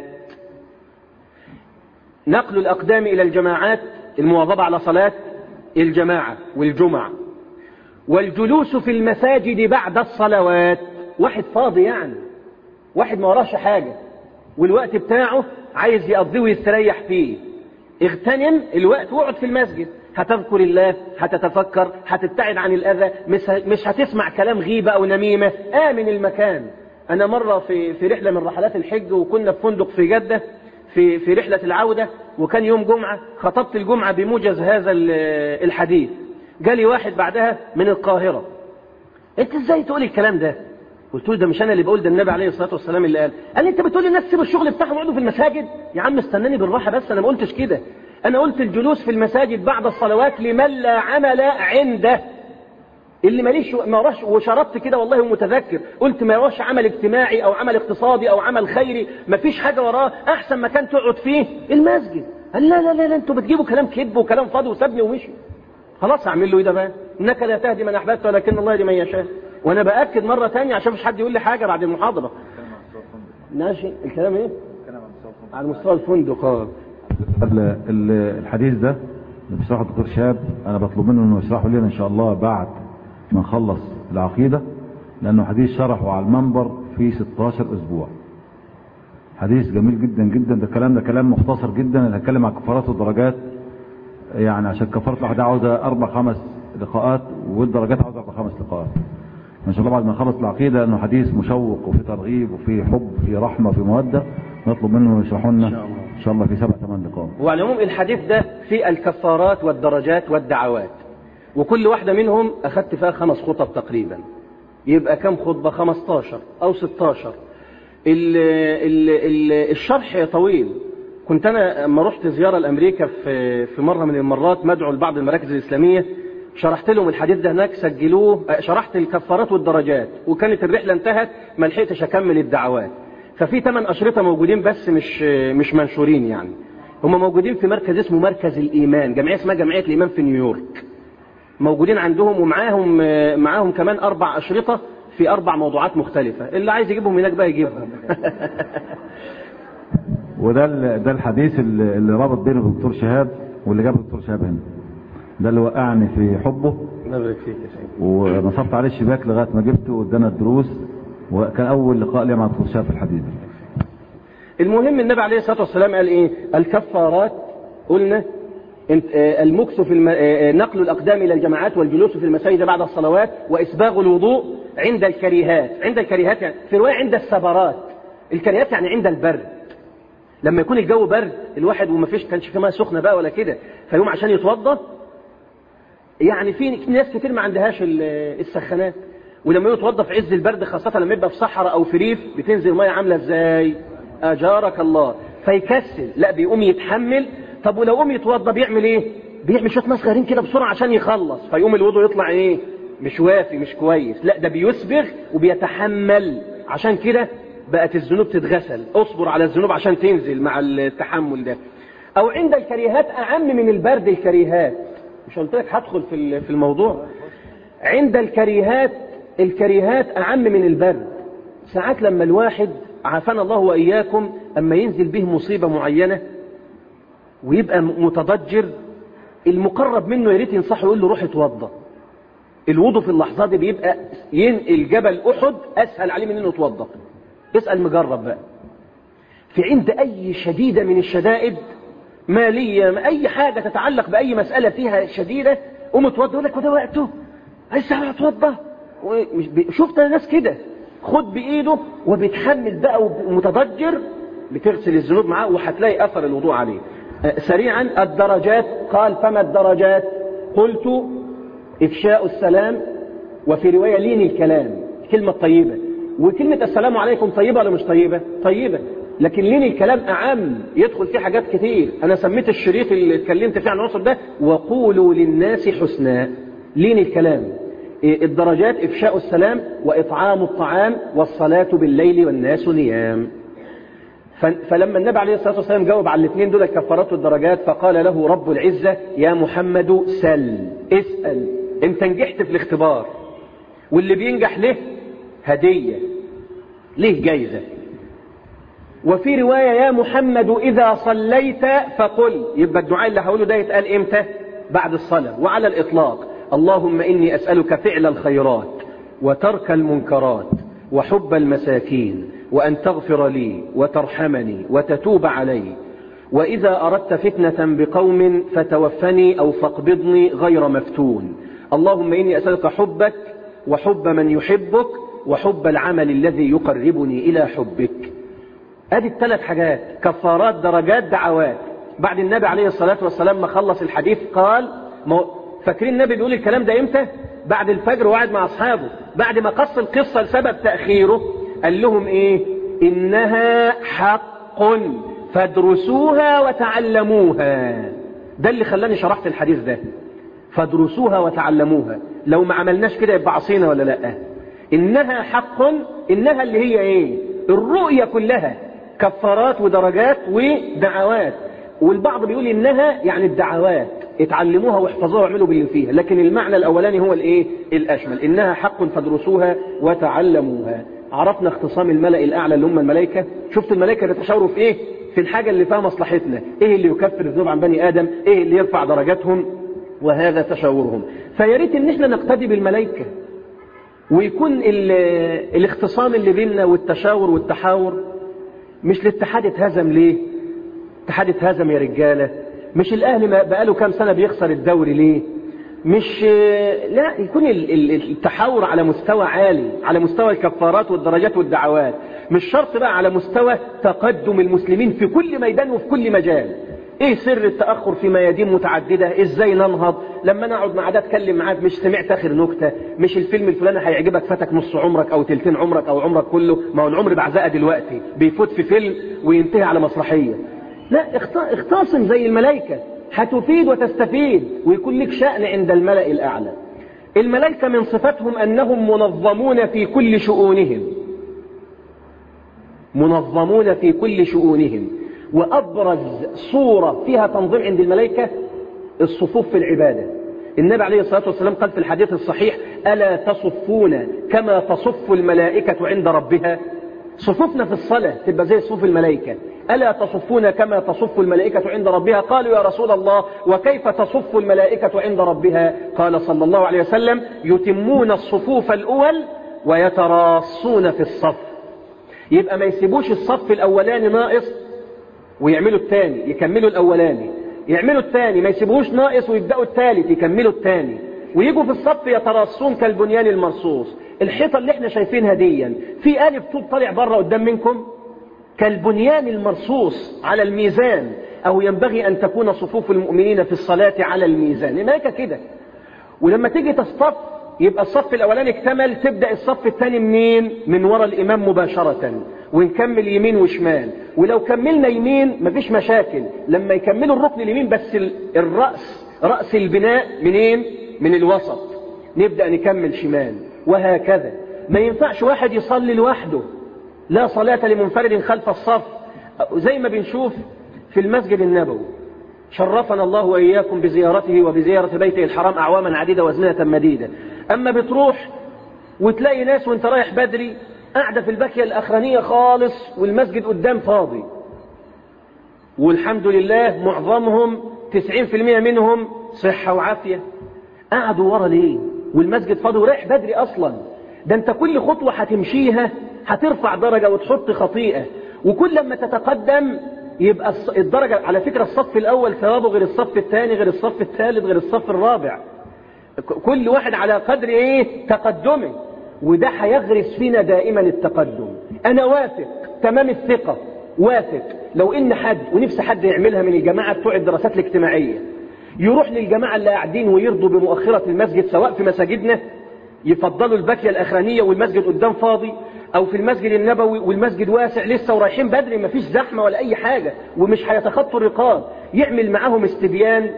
نقل الأقدام إلى الجماعات المواظبة على صلاة الجماعة والجمعة والجلوس في المساجد بعد الصلوات واحد فاضي يعني واحد ما وراش حاجة والوقت بتاعه عايز يقضيه ويستريح فيه اغتنم الوقت واقعد في المسجد هتذكر الله هتتفكر هتبتعد عن الأذى مش هتسمع كلام غيبة أو نميمة آمن المكان أنا مرة في, في رحلة من رحلات الحج وكنا في فندق في جدة في, في رحلة العودة وكان يوم جمعة خطبت الجمعة بموجز هذا الحديث جالي واحد بعدها من القاهرة انت ازاي تقول الكلام ده قلت له ده مش انا اللي بقول ده النبي عليه الصلاه والسلام اللي قال قال لي انت بتقول للناس سيبوا الشغل بتاعهم يقعدوا في المساجد يا عم استناني بالراحه بس انا ما قلتش كده انا قلت الجلوس في المساجد بعد الصلوات لمن لا عمل عنده اللي ماليش ما وراش وشرطت كده والله متذكر قلت ما وراش عمل اجتماعي او عمل اقتصادي او عمل خيري ما فيش حاجه وراه احسن مكان تقعد فيه المسجد قال لا لا لا, لا انتوا بتجيبوا كلام كذب وكلام فاضي وسابني ومشي خلاص اعمل له ايه ده بقى انك لا تهدي من احببت ولكن الله يهدي من يشاء وانا باكد مره ثانيه عشان مش حد يقول لي حاجه بعد المحاضره ماشي الكلام ايه على مستوى الفندق اه الحديث ده اللي بيشرحه الدكتور شهاب انا بطلب منه انه يشرحه لنا ان شاء الله بعد ما نخلص العقيده لانه حديث شرحه على المنبر في 16 اسبوع حديث جميل جدا جدا ده الكلام ده كلام مختصر جدا انا هتكلم عن كفارات والدرجات يعني عشان كفاره الواحده عاوزه اربع خمس لقاءات والدرجات عاوزه اربع خمس لقاءات ان شاء الله بعد ما نخلص العقيده انه حديث مشوق وفي ترغيب وفي حب وفي رحمه وفي موده نطلب منه يشرحوا لنا ان شاء الله في سبع ثمان لقاءات وعلى العموم الحديث ده في الكفارات والدرجات والدعوات وكل واحده منهم اخذت فيها خمس خطب تقريبا يبقى كم خطبه 15 او 16 ال ال ال الشرح طويل كنت انا لما رحت زياره لامريكا في في مره من المرات مدعو لبعض المراكز الاسلاميه شرحت لهم الحديث ده هناك سجلوه شرحت الكفارات والدرجات وكانت الرحله انتهت ما لحقتش اكمل الدعوات ففي ثمان اشرطه موجودين بس مش مش منشورين يعني هم موجودين في مركز اسمه مركز الايمان جمعيه اسمها جمعيه الايمان في نيويورك موجودين عندهم ومعاهم معاهم كمان اربع اشرطه في اربع موضوعات مختلفه اللي عايز يجيبهم هناك بقى يجيبهم وده ده الحديث اللي, اللي رابط بينه الدكتور شهاب واللي جاب الدكتور شهاب هنا ده اللي وقعني في حبه الله يبارك فيك يا سيدي ونصبت عليه الشباك لغايه ما جبته وادانا الدروس وكان اول لقاء لي مع الدكتور شهاب في الحديث المهم النبي عليه الصلاه والسلام قال ايه الكفارات قلنا المكس في الم... نقل الاقدام الى الجماعات والجلوس في المساجد بعد الصلوات واسباغ الوضوء عند الكريهات عند الكريهات يعني في روايه عند السبرات الكريهات يعني عند البرد لما يكون الجو برد الواحد وما فيش كانش كمان سخنه بقى ولا كده فيقوم عشان يتوضى يعني في ناس كتير ما عندهاش السخانات ولما يتوضى في عز البرد خاصه لما يبقى في صحراء او في ريف بتنزل ميه عامله ازاي اجارك الله فيكسل لا بيقوم يتحمل طب ولو قوم يتوضى بيعمل ايه بيعمل شويه ناس صغيرين كده بسرعه عشان يخلص فيقوم الوضوء يطلع ايه مش وافي مش كويس لا ده بيسبغ وبيتحمل عشان كده بقت الذنوب تتغسل اصبر على الذنوب عشان تنزل مع التحمل ده او عند الكريهات اعم من البرد الكريهات مش قلت لك هدخل في في الموضوع عند الكريهات الكريهات اعم من البرد ساعات لما الواحد عافانا الله واياكم اما ينزل به مصيبه معينه ويبقى متضجر المقرب منه يا ريت ينصحه يقول له روح اتوضى الوضوء في اللحظات دي بيبقى ينقل جبل احد اسهل عليه من انه يتوضى اسال مجرب بقى في عند اي شديده من الشدائد ماليه اي حاجه تتعلق باي مساله فيها شديده قوم اتوضى يقول لك وده وقته عايز اتوضى شفت ناس كده خد بايده وبيتحمل بقى ومتضجر بتغسل الذنوب معاه وهتلاقي اثر الوضوء عليه سريعا الدرجات قال فما الدرجات قلت افشاء السلام وفي روايه لين الكلام كلمه طيبه وكلمه السلام عليكم طيبه ولا مش طيبه طيبه لكن لين الكلام اعم يدخل فيه حاجات كتير انا سميت الشريط اللي اتكلمت فيه عن العنصر ده وقولوا للناس حسنا لين الكلام إيه الدرجات إفشاء السلام وإطعام الطعام والصلاة بالليل والناس نيام فلما النبي عليه الصلاة والسلام جاوب على الاثنين دول الكفارات والدرجات فقال له رب العزة يا محمد سل اسأل انت نجحت في الاختبار واللي بينجح له هدية ليه جايزة وفي رواية يا محمد إذا صليت فقل يبقى الدعاء اللي هقوله ده يتقال إمتى بعد الصلاة وعلى الإطلاق اللهم إني أسألك فعل الخيرات وترك المنكرات وحب المساكين وأن تغفر لي وترحمني وتتوب علي وإذا أردت فتنة بقوم فتوفني أو فاقبضني غير مفتون اللهم إني أسألك حبك وحب من يحبك وحب العمل الذي يقربني إلى حبك ادي الثلاث حاجات كفارات درجات دعوات بعد النبي عليه الصلاة والسلام ما خلص الحديث قال فاكرين النبي بيقول الكلام ده امتى بعد الفجر وقعد مع اصحابه بعد ما قص القصة لسبب تأخيره قال لهم ايه انها حق فادرسوها وتعلموها ده اللي خلاني شرحت الحديث ده فادرسوها وتعلموها لو ما عملناش كده يبقى عصينا ولا لا انها حق انها اللي هي ايه الرؤية كلها كفارات ودرجات ودعوات والبعض بيقول انها يعني الدعوات اتعلموها واحفظوها واعملوا باللي فيها لكن المعنى الاولاني هو الايه الاشمل انها حق فادرسوها وتعلموها عرفنا اختصام الملأ الاعلى اللي هم الملائكة شفت الملائكة بيتشاوروا في ايه في الحاجة اللي فيها مصلحتنا ايه اللي يكفر الذنوب عن بني ادم ايه اللي يرفع درجاتهم وهذا تشاورهم فياريت ان احنا نقتدي بالملائكة ويكون الاختصام اللي بيننا والتشاور والتحاور مش الاتحاد اتهزم ليه اتحاد اتهزم يا رجالة مش الاهلي بقاله كام سنة بيخسر الدوري ليه مش لا يكون التحاور على مستوى عالي على مستوى الكفارات والدرجات والدعوات مش شرط بقى على مستوى تقدم المسلمين في كل ميدان وفي كل مجال ايه سر التأخر في ميادين متعددة ازاي ننهض لما انا اقعد مع ده اتكلم معاك مش سمعت اخر نكتة مش الفيلم الفلاني هيعجبك فاتك نص عمرك او تلتين عمرك او عمرك كله ما هو العمر بعزقة دلوقتي بيفوت في فيلم وينتهي على مسرحية لا اختصم زي الملائكة هتفيد وتستفيد ويكون لك شأن عند الملأ الأعلى الملائكة من صفاتهم أنهم منظمون في كل شؤونهم منظمون في كل شؤونهم وأبرز صورة فيها تنظيم عند الملائكة الصفوف في العبادة النبي عليه الصلاة والسلام قال في الحديث الصحيح ألا تصفون كما تصف الملائكة عند ربها صفوفنا في الصلاة تبقى زي صفوف الملائكة ألا تصفون كما تصف الملائكة عند ربها قالوا يا رسول الله وكيف تصف الملائكة عند ربها قال صلى الله عليه وسلم يتمون الصفوف الأول ويتراصون في الصف يبقى ما يسيبوش الصف الأولاني ناقص ويعملوا الثاني يكملوا الأولاني يعملوا الثاني ما يسيبوش ناقص ويبدأوا الثالث يكملوا الثاني ويجوا في الصف يتراصون كالبنيان المرصوص الحيطة اللي احنا شايفينها ديا في ألف طوب طالع بره قدام منكم كالبنيان المرصوص على الميزان أو ينبغي أن تكون صفوف المؤمنين في الصلاة على الميزان الملائكة كده ولما تيجي تصطف يبقى الصف الأولاني اكتمل تبدأ الصف الثاني منين من وراء الإمام مباشرة ونكمل يمين وشمال ولو كملنا يمين مفيش مشاكل لما يكملوا الركن اليمين بس الرأس رأس البناء منين من الوسط نبدأ نكمل شمال وهكذا ما ينفعش واحد يصلي لوحده لا صلاة لمنفرد خلف الصف زي ما بنشوف في المسجد النبوي شرفنا الله وإياكم بزيارته وبزيارة بيته الحرام أعواما عديدة وأزمنة مديدة أما بتروح وتلاقي ناس وانت رايح بدري قاعدة في الباكية الأخرانية خالص والمسجد قدام فاضي والحمد لله معظمهم 90% منهم صحة وعافية قعدوا ورا ليه والمسجد فاضي ورايح بدري أصلا ده انت كل خطوة هتمشيها هترفع درجة وتحط خطيئة وكل لما تتقدم يبقى الدرجة على فكرة الصف الأول ثوابه غير الصف الثاني غير الصف الثالث غير الصف الرابع كل واحد على قدر ايه تقدمه وده هيغرس فينا دائما التقدم انا واثق تمام الثقة واثق لو ان حد ونفس حد يعملها من الجماعة بتوع الدراسات الاجتماعية يروح للجماعة اللي قاعدين ويرضوا بمؤخرة المسجد سواء في مساجدنا يفضلوا الباكية الأخرانية والمسجد قدام فاضي أو في المسجد النبوي والمسجد واسع لسه ورايحين بدري مفيش زحمة ولا أي حاجة ومش هيتخطوا الرقاب يعمل معاهم استبيان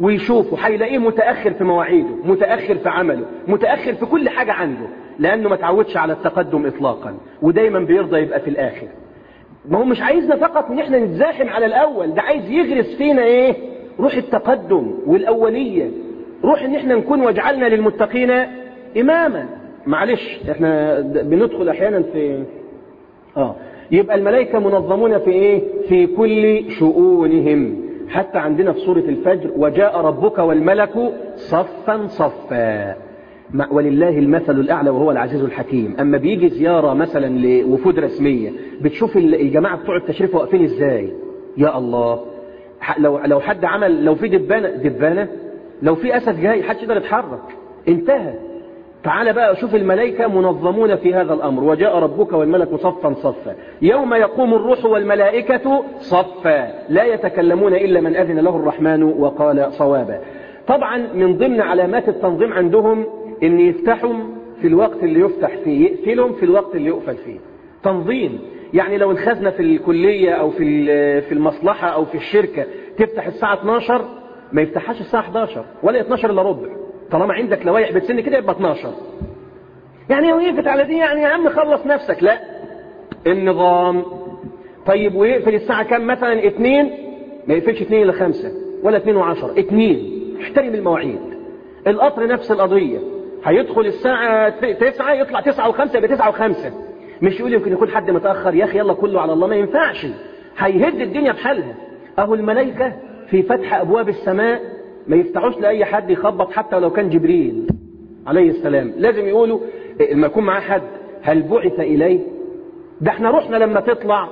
ويشوفه هيلاقيه متأخر في مواعيده متأخر في عمله متأخر في كل حاجة عنده لأنه ما تعودش على التقدم إطلاقا ودايما بيرضى يبقى في الآخر ما هو مش عايزنا فقط ان احنا نتزاحم على الأول ده عايز يغرس فينا ايه روح التقدم والأولية روح ان احنا نكون واجعلنا للمتقين إماما معلش احنا بندخل أحيانا في اه يبقى الملائكة منظمون في ايه في كل شؤونهم حتى عندنا في سورة الفجر وجاء ربك والملك صفا صفا ولله المثل الأعلى وهو العزيز الحكيم أما بيجي زيارة مثلا لوفود رسمية بتشوف الجماعة بتوع التشريف واقفين ازاي يا الله لو لو حد عمل لو في دبانة دبانة لو في أسد جاي حدش يقدر يتحرك انتهى تعال بقى شوف الملائكة منظمون في هذا الأمر وجاء ربك والملك صفا صفا يوم يقوم الروح والملائكة صفا لا يتكلمون إلا من أذن له الرحمن وقال صوابا طبعا من ضمن علامات التنظيم عندهم ان يفتحهم في الوقت اللي يفتح فيه يقفلهم في الوقت اللي يقفل فيه تنظيم يعني لو الخزنة في الكلية أو في في المصلحة أو في الشركة تفتح الساعة 12 ما يفتحهاش الساعة 11 ولا 12 إلا ربع طالما عندك لوايح بتسن كده يبقى 12 يعني وقفت على دي يعني يا عم خلص نفسك لا النظام طيب ويقفل الساعة كام مثلا 2 ما يقفلش 2 إلا 5 ولا 2 و10 2 احترم المواعيد القطر نفس القضية هيدخل الساعة 9 يطلع 9 و5 يبقى 9 و5 مش يقول يمكن يكون حد متأخر يا أخي يلا كله على الله ما ينفعش هيهد الدنيا بحالها أهو الملائكة في فتح أبواب السماء ما يفتحوش لأي حد يخبط حتى ولو كان جبريل عليه السلام لازم يقولوا لما يكون معاه حد هل بعث إليه ده احنا روحنا لما تطلع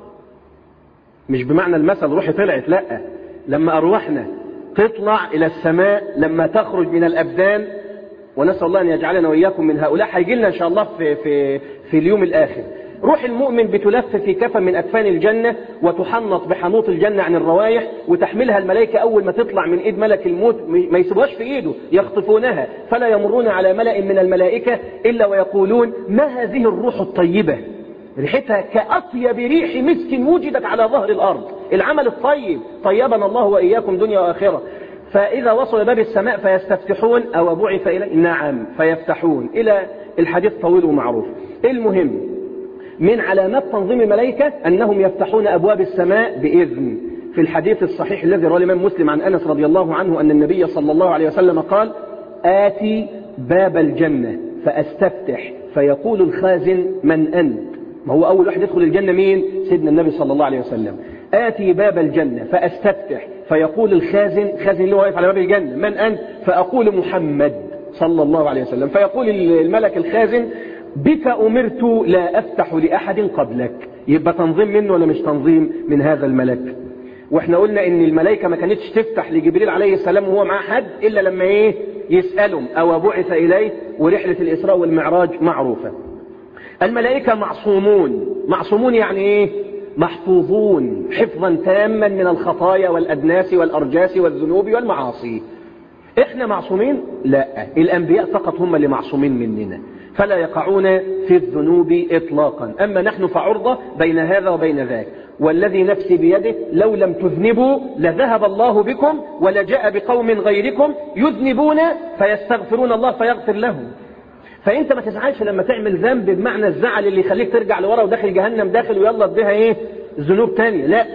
مش بمعنى المثل روحي طلعت لا لما أرواحنا تطلع إلى السماء لما تخرج من الأبدان ونسأل الله أن يجعلنا وإياكم من هؤلاء هيجي لنا إن شاء الله في, في, في اليوم الآخر روح المؤمن بتلف في كفن من أكفان الجنة وتحنط بحنوط الجنة عن الروايح وتحملها الملائكة أول ما تطلع من إيد ملك الموت ما يسيبوهاش في إيده يخطفونها فلا يمرون على ملأ من الملائكة إلا ويقولون ما هذه الروح الطيبة ريحتها كأطيب ريح مسك وجدت على ظهر الأرض العمل الطيب طيبنا الله وإياكم دنيا وآخرة فإذا وصل باب السماء فيستفتحون أو بعث إليه نعم فيفتحون إلى الحديث طويل ومعروف المهم من علامات تنظيم الملائكة أنهم يفتحون أبواب السماء بإذن في الحديث الصحيح الذي رواه الإمام مسلم عن أنس رضي الله عنه أن النبي صلى الله عليه وسلم قال آتي باب الجنة فأستفتح فيقول الخازن من أنت ما هو أول واحد يدخل الجنة مين سيدنا النبي صلى الله عليه وسلم آتي باب الجنة فأستفتح فيقول الخازن خازن اللي واقف على باب الجنة من أنت فأقول محمد صلى الله عليه وسلم فيقول الملك الخازن بك أمرت لا أفتح لأحد قبلك يبقى تنظيم منه ولا مش تنظيم من هذا الملك واحنا قلنا ان الملائكة ما كانتش تفتح لجبريل عليه السلام وهو معاه حد الا لما ايه يسألهم او بعث اليه ورحلة الاسراء والمعراج معروفة الملائكة معصومون معصومون يعني ايه محفوظون حفظا تاما من الخطايا والأدناس والأرجاس والذنوب والمعاصي احنا معصومين لا الأنبياء فقط هم اللي معصومين مننا فلا يقعون في الذنوب إطلاقا أما نحن فعرضة بين هذا وبين ذاك والذي نفسي بيده لو لم تذنبوا لذهب الله بكم ولجاء بقوم غيركم يذنبون فيستغفرون الله فيغفر لهم فانت ما تزعلش لما تعمل ذنب بمعنى الزعل اللي يخليك ترجع لورا وداخل جهنم داخل ويلا اديها ايه ذنوب تانية لا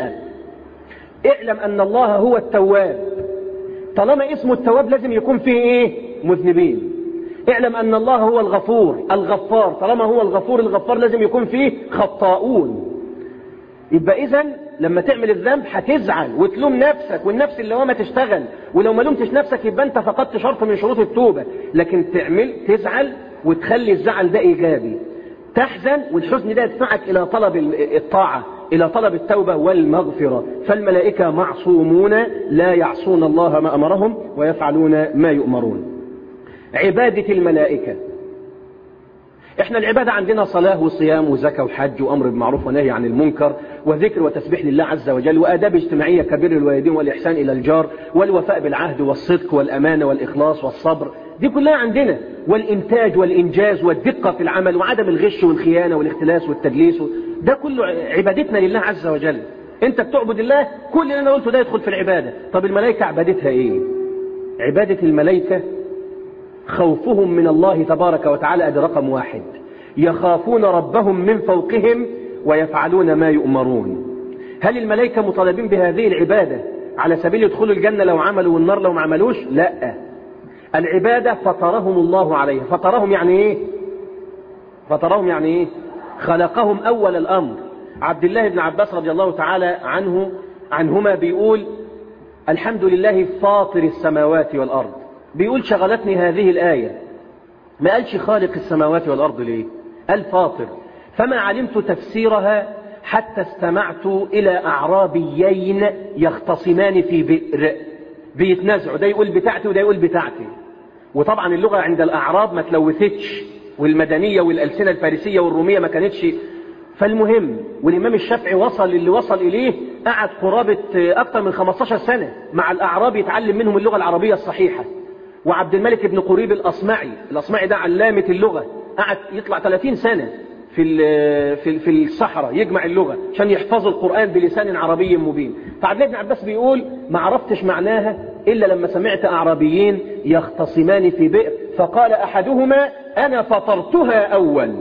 اعلم ان الله هو التواب طالما اسمه التواب لازم يكون فيه ايه مذنبين اعلم ان الله هو الغفور الغفار طالما هو الغفور الغفار لازم يكون فيه خطاؤون يبقى اذا لما تعمل الذنب هتزعل وتلوم نفسك والنفس اللي هو ما تشتغل ولو ما لومتش نفسك يبقى انت فقدت شرط من شروط التوبة لكن تعمل تزعل وتخلي الزعل ده ايجابي تحزن والحزن ده يدفعك الى طلب الطاعة الى طلب التوبة والمغفرة فالملائكة معصومون لا يعصون الله ما امرهم ويفعلون ما يؤمرون عبادة الملائكة احنا العبادة عندنا صلاة وصيام وزكاة وحج وامر بالمعروف ونهي عن المنكر وذكر وتسبيح لله عز وجل وآداب اجتماعية كبر الوالدين والإحسان إلى الجار والوفاء بالعهد والصدق والأمانة والإخلاص والصبر دي كلها عندنا والإنتاج والإنجاز والدقة في العمل وعدم الغش والخيانة والاختلاس والتدليس ده كله عبادتنا لله عز وجل انت بتعبد الله كل اللي انا قلته ده يدخل في العبادة طب الملائكة عبادتها ايه عبادة الملائكة خوفهم من الله تبارك وتعالى ادي رقم واحد يخافون ربهم من فوقهم ويفعلون ما يؤمرون هل الملائكة مطالبين بهذه العبادة على سبيل يدخلوا الجنة لو عملوا والنار لو ما عملوش لا العبادة فطرهم الله عليها فطرهم يعني ايه فطرهم يعني ايه خلقهم اول الامر عبد الله بن عباس رضي الله تعالى عنه عنهما بيقول الحمد لله فاطر السماوات والارض بيقول شغلتني هذه الآية ما قالش خالق السماوات والأرض ليه قال فاطر فما علمت تفسيرها حتى استمعت إلى أعرابيين يختصمان في بئر بيتنازعوا ده يقول بتاعتي وده يقول بتاعتي وطبعا اللغة عند الأعراب ما تلوثتش والمدنية والألسنة الفارسية والرومية ما كانتش فالمهم والإمام الشافعي وصل اللي وصل إليه قعد قرابة أكثر من 15 سنة مع الأعراب يتعلم منهم اللغة العربية الصحيحة وعبد الملك بن قريب الأصمعي الأصمعي ده علامة اللغة قعد يطلع 30 سنة في في في الصحراء يجمع اللغة عشان يحفظوا القرآن بلسان عربي مبين فعبد الله بن عباس بيقول ما عرفتش معناها إلا لما سمعت أعرابيين يختصمان في بئر فقال أحدهما أنا فطرتها أول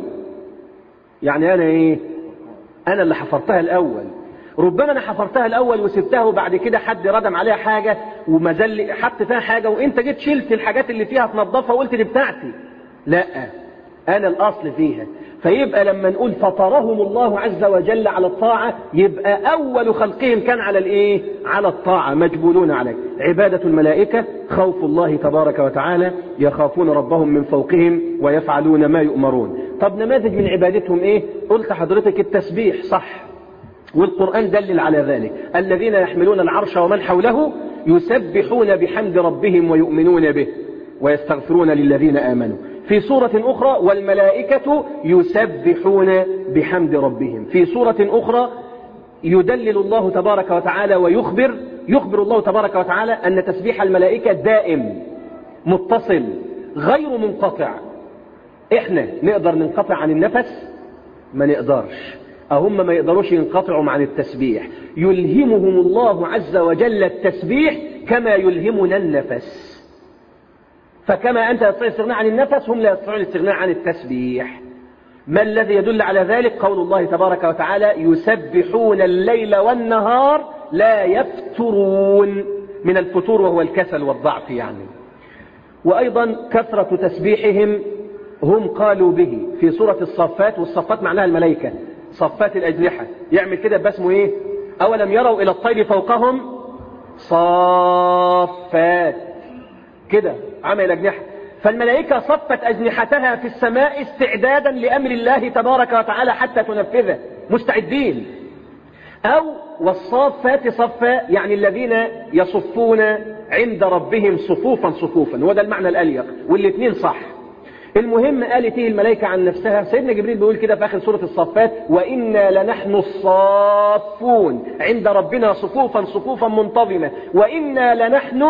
يعني أنا إيه أنا اللي حفرتها الأول ربما انا حفرتها الاول وسبتها وبعد كده حد ردم عليها حاجه وما زال حط فيها حاجه وانت جيت شلت الحاجات اللي فيها تنظفها وقلت دي بتاعتي لا انا الاصل فيها فيبقى لما نقول فطرهم الله عز وجل على الطاعة يبقى أول خلقهم كان على الإيه؟ على الطاعة مجبولون عليه عبادة الملائكة خوف الله تبارك وتعالى يخافون ربهم من فوقهم ويفعلون ما يؤمرون طب نماذج من عبادتهم إيه؟ قلت حضرتك التسبيح صح والقرآن دلل على ذلك الذين يحملون العرش ومن حوله يسبحون بحمد ربهم ويؤمنون به ويستغفرون للذين آمنوا في سورة أخرى والملائكة يسبحون بحمد ربهم في سورة أخرى يدلل الله تبارك وتعالى ويخبر يخبر الله تبارك وتعالى أن تسبيح الملائكة دائم متصل غير منقطع احنا نقدر ننقطع عن النفس ما نقدرش أهم ما يقدروش ينقطعوا عن التسبيح يلهمهم الله عز وجل التسبيح كما يلهمنا النفس فكما أنت تستطيع الاستغناء عن النفس هم لا يستطيعون الاستغناء عن التسبيح ما الذي يدل على ذلك قول الله تبارك وتعالى يسبحون الليل والنهار لا يفترون من الفتور وهو الكسل والضعف يعني وأيضا كثرة تسبيحهم هم قالوا به في سورة الصفات والصفات معناها الملائكة صفات الأجنحة يعمل كده باسمه إيه أولم يروا إلى الطير فوقهم صافات كده عمل أجنحة فالملائكة صفت أجنحتها في السماء استعدادا لأمر الله تبارك وتعالى حتى تنفذه مستعدين أو والصافات صفا يعني الذين يصفون عند ربهم صفوفا صفوفا وده المعنى الأليق والاثنين صح المهم قالت ايه الملائكة عن نفسها سيدنا جبريل بيقول كده في آخر سورة الصفات وإنا لنحن الصافون عند ربنا صفوفا صفوفا منتظمة وإنا لنحن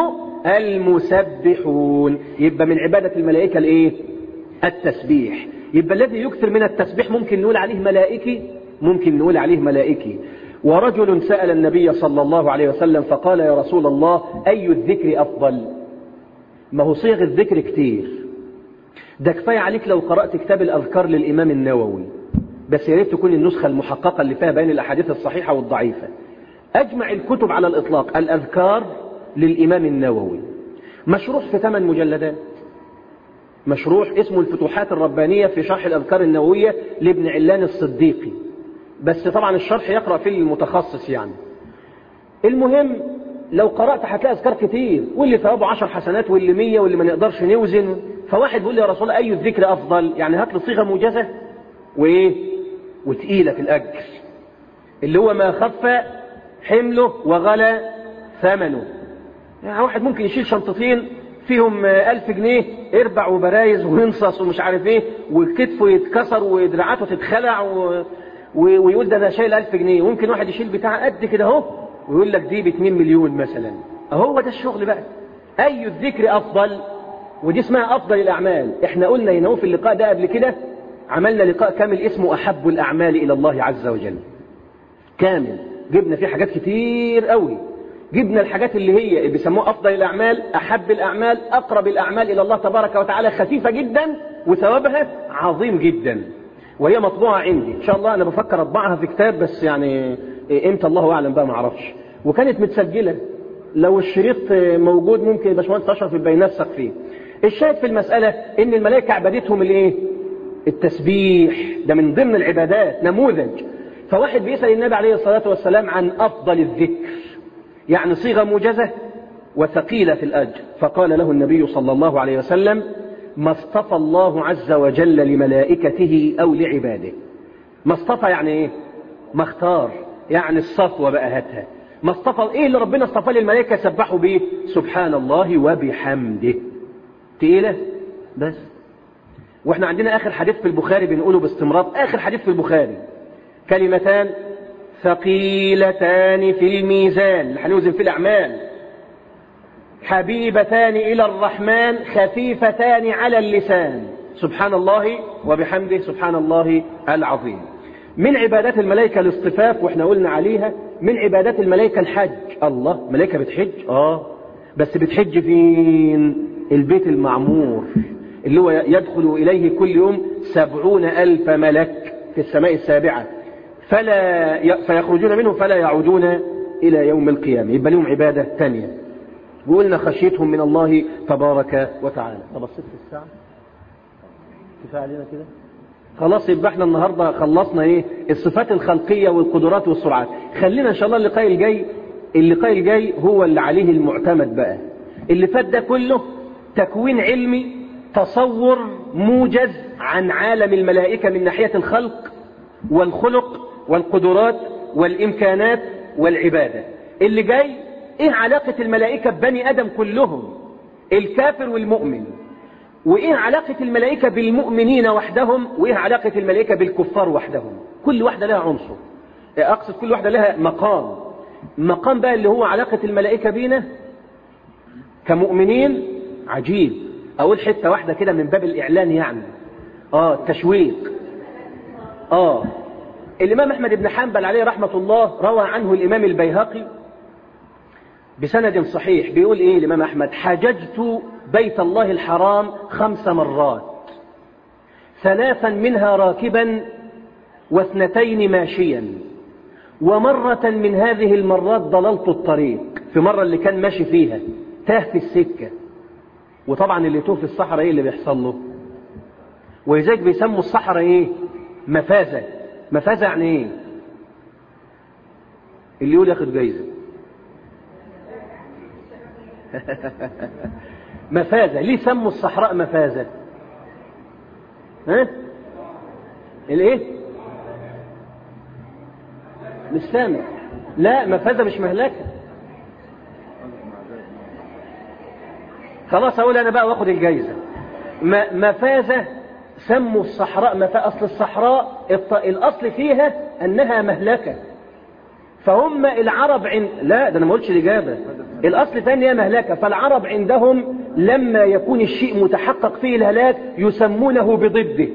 المسبحون يبقى من عبادة الملائكة الايه التسبيح يبقى الذي يكثر من التسبيح ممكن نقول عليه ملائكي ممكن نقول عليه ملائكي ورجل سأل النبي صلى الله عليه وسلم فقال يا رسول الله أي الذكر أفضل ما هو صيغ الذكر كتير ده كفاية عليك لو قرأت كتاب الأذكار للإمام النووي بس يا ريت تكون النسخة المحققة اللي فيها بين الأحاديث الصحيحة والضعيفة أجمع الكتب على الإطلاق الأذكار للإمام النووي مشروح في ثمان مجلدات مشروح اسمه الفتوحات الربانية في شرح الأذكار النووية لابن علان الصديقي بس طبعا الشرح يقرأ في المتخصص يعني المهم لو قرأت هتلاقي أذكار كتير واللي ثوابه عشر حسنات واللي مية واللي ما نقدرش نوزن فواحد بيقول لي يا رسول الله أي الذكر أفضل يعني هات لي صيغة موجزة وإيه وتقيلة في الأجر اللي هو ما خف حمله وغلى ثمنه يعني واحد ممكن يشيل شنطتين فيهم ألف جنيه اربع وبرايز وينصص ومش عارف ايه وكتفه يتكسر ودراعاته تتخلع و... و... ويقول ده انا شايل ألف جنيه وممكن واحد يشيل بتاع قد كده اهو ويقول لك دي ب 2 مليون مثلا اهو ده الشغل بقى اي الذكر افضل ودي اسمها افضل الاعمال احنا قلنا هنا في اللقاء ده قبل كده عملنا لقاء كامل اسمه احب الاعمال الى الله عز وجل كامل جبنا فيه حاجات كتير قوي جبنا الحاجات اللي هي اللي بيسموها افضل الاعمال احب الاعمال اقرب الاعمال الى الله تبارك وتعالى خفيفه جدا وثوابها عظيم جدا وهي مطبوعه عندي ان شاء الله انا بفكر اطبعها في كتاب بس يعني امتى الله اعلم بقى ما اعرفش وكانت متسجله لو الشريط موجود ممكن باشمهندس اشرف يبقى ينسق فيه الشاهد في المساله ان الملائكه عبادتهم الايه التسبيح ده من ضمن العبادات نموذج فواحد بيسال النبي عليه الصلاه والسلام عن افضل الذكر يعني صيغه موجزه وثقيله في الاجر فقال له النبي صلى الله عليه وسلم ما اصطفى الله عز وجل لملائكته او لعباده ما اصطفى يعني ايه ما اختار يعني الصفوه بقى هاتها ما اصطفى ايه اللي ربنا اصطفى للملائكه سبحوا بيه سبحان الله وبحمده تقيله بس واحنا عندنا اخر حديث في البخاري بنقوله باستمرار اخر حديث في البخاري كلمتان ثقيلتان في الميزان اللي هنوزن في الاعمال حبيبتان الى الرحمن خفيفتان على اللسان سبحان الله وبحمده سبحان الله العظيم من عبادات الملائكة الاصطفاف واحنا قلنا عليها من عبادات الملائكة الحج الله ملائكة بتحج اه بس بتحج فين البيت المعمور اللي هو يدخل إليه كل يوم سبعون ألف ملك في السماء السابعة فلا ي... فيخرجون منه فلا يعودون إلى يوم القيامة يبقى لهم عبادة تانية وقلنا خشيتهم من الله تبارك وتعالى طب الصف الساعة كفاية علينا كده خلاص يبقى احنا النهارده خلصنا ايه الصفات الخلقيه والقدرات والسرعات خلينا ان شاء الله اللقاء الجاي اللقاء الجاي هو اللي عليه المعتمد بقى اللي فات ده كله تكوين علمي تصور موجز عن عالم الملائكه من ناحيه الخلق والخلق والقدرات والامكانات والعباده اللي جاي ايه علاقه الملائكه ببني ادم كلهم الكافر والمؤمن وإيه علاقة الملائكة بالمؤمنين وحدهم وإيه علاقة الملائكة بالكفار وحدهم كل واحدة لها عنصر أقصد كل واحدة لها مقام مقام بقى اللي هو علاقة الملائكة بينا كمؤمنين عجيب أقول حتة واحدة كده من باب الإعلان يعني آه التشويق آه الإمام أحمد بن حنبل عليه رحمة الله روى عنه الإمام البيهقي بسند صحيح بيقول إيه الإمام أحمد حججت بيت الله الحرام خمس مرات ثلاثا منها راكبا واثنتين ماشيا ومرة من هذه المرات ضللت الطريق في مرة اللي كان ماشي فيها تاه في السكة وطبعا اللي توه في الصحراء ايه اللي بيحصل له ولذلك بيسموا الصحراء ايه مفازة مفازة يعني ايه اللي يقول ياخد جايزة مفازة ليه سموا الصحراء مفازة ها الايه مش سامع لا مفازة مش مهلكة خلاص اقول انا بقى واخد الجايزة مفازة سموا الصحراء مفازة اصل الصحراء الاصل فيها انها مهلكة فهم العرب عند لا ده انا ما قلتش الاجابه الاصل ثاني هي مهلكه فالعرب عندهم لما يكون الشيء متحقق فيه الهلاك يسمونه بضده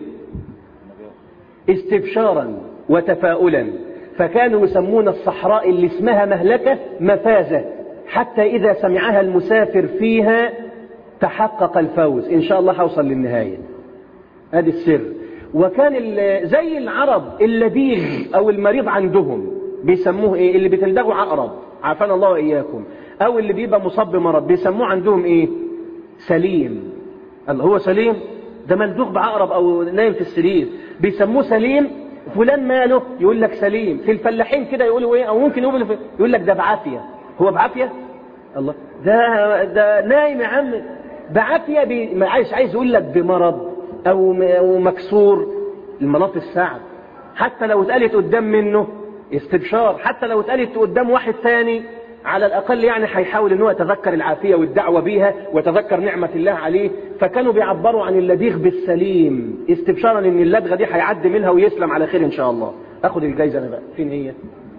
استبشارا وتفاؤلا فكانوا يسمون الصحراء اللي اسمها مهلكه مفازه حتى اذا سمعها المسافر فيها تحقق الفوز ان شاء الله هوصل للنهايه ادي السر وكان زي العرب اللديغ او المريض عندهم بيسموه ايه اللي بتلدغه عقرب عافانا الله واياكم او اللي بيبقى مصاب بمرض بيسموه عندهم ايه سليم الله هو سليم ده ملدوغ بعقرب او نايم في السرير بيسموه سليم فلان ماله يقول لك سليم في الفلاحين كده يقولوا ايه او ممكن يقول يقول لك ده بعافيه هو بعافيه الله ده ده نايم يا عم بعافيه بي... عايز عايز يقول لك بمرض او او مكسور المناط السعد حتى لو اتقالت قدام منه استبشار حتى لو اتقالت قدام واحد ثاني على الأقل يعني هيحاول أنه يتذكر العافية والدعوة بيها ويتذكر نعمة الله عليه فكانوا بيعبروا عن اللديغ بالسليم استبشارا أن اللدغة دي هيعدي منها ويسلم على خير إن شاء الله أخذ الجايزة أنا بقى فين هي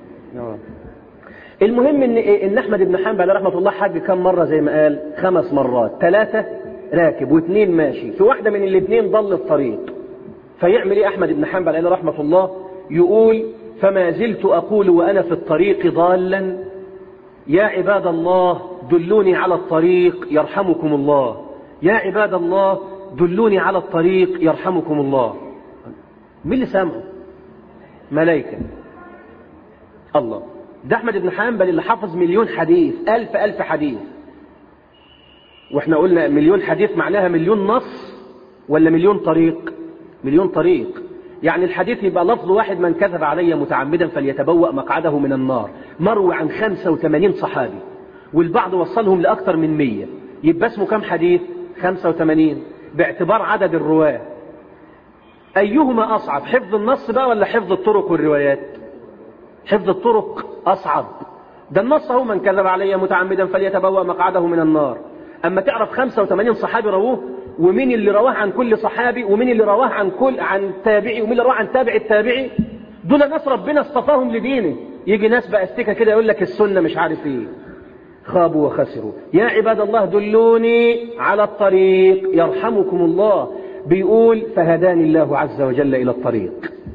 المهم ان ان احمد بن حنبل رحمه الله حج كم مره زي ما قال خمس مرات ثلاثه راكب واثنين ماشي في واحده من الاثنين ضل الطريق فيعمل ايه احمد بن حنبل عليه رحمه الله يقول فما زلت أقول وأنا في الطريق ضالا يا عباد الله دلوني على الطريق يرحمكم الله يا عباد الله دلوني على الطريق يرحمكم الله مين اللي سامعه ملائكة الله ده أحمد بن حنبل اللي حافظ مليون حديث ألف ألف حديث واحنا قلنا مليون حديث معناها مليون نص ولا مليون طريق مليون طريق يعني الحديث يبقى لفظ واحد من كذب علي متعمدا فليتبوأ مقعده من النار مروي عن 85 صحابي والبعض وصلهم لأكثر من 100 يبقى اسمه كم حديث 85 باعتبار عدد الرواة أيهما أصعب حفظ النص بقى ولا حفظ الطرق والروايات حفظ الطرق أصعب ده النص هو من كذب علي متعمدا فليتبوأ مقعده من النار أما تعرف 85 صحابي رووه ومين اللي رواه عن كل صحابي ومين اللي رواه عن كل عن تابعي ومين اللي رواه عن تابع التابعي دول ناس ربنا اصطفاهم لدينه يجي ناس بقى استكه كده يقول لك السنة مش عارف ايه خابوا وخسروا يا عباد الله دلوني على الطريق يرحمكم الله بيقول فهداني الله عز وجل إلى الطريق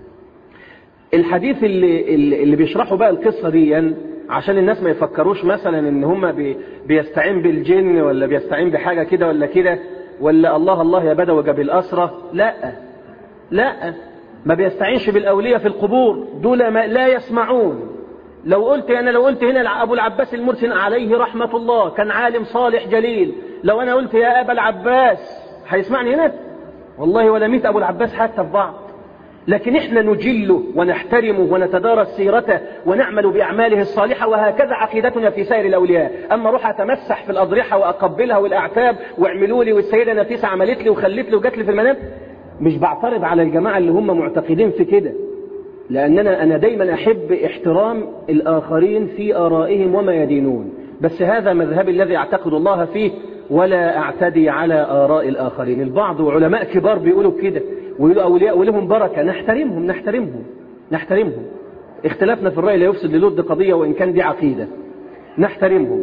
الحديث اللي, اللي بيشرحوا بقى القصة دي عشان الناس ما يفكروش مثلا ان هم بي بيستعين بالجن ولا بيستعين بحاجة كده ولا كده ولا الله الله يا بدوي جاب الأسرة لا لا ما بيستعينش بالأولياء في القبور دول ما لا يسمعون لو قلت أنا لو قلت هنا أبو العباس المرسي عليه رحمة الله كان عالم صالح جليل لو أنا قلت يا أبا العباس هيسمعني هنا والله ولا ميت أبو العباس حتى في بعض لكن احنا نجله ونحترمه ونتدارس سيرته ونعمل بأعماله الصالحة وهكذا عقيدتنا في سائر الأولياء أما أروح أتمسح في الأضرحة وأقبلها والأعتاب واعملوا لي والسيدة نفيسة عملت لي وخلت لي وجات لي في المنام مش بعترض على الجماعة اللي هم معتقدين في كده لأننا أنا دايما أحب احترام الآخرين في آرائهم وما يدينون بس هذا مذهبي الذي أعتقد الله فيه ولا أعتدي على آراء الآخرين البعض وعلماء كبار بيقولوا كده ويقولوا أولياء ولهم بركة نحترمهم نحترمهم نحترمهم اختلافنا في الرأي لا يفسد للود قضية وإن كان دي عقيدة نحترمهم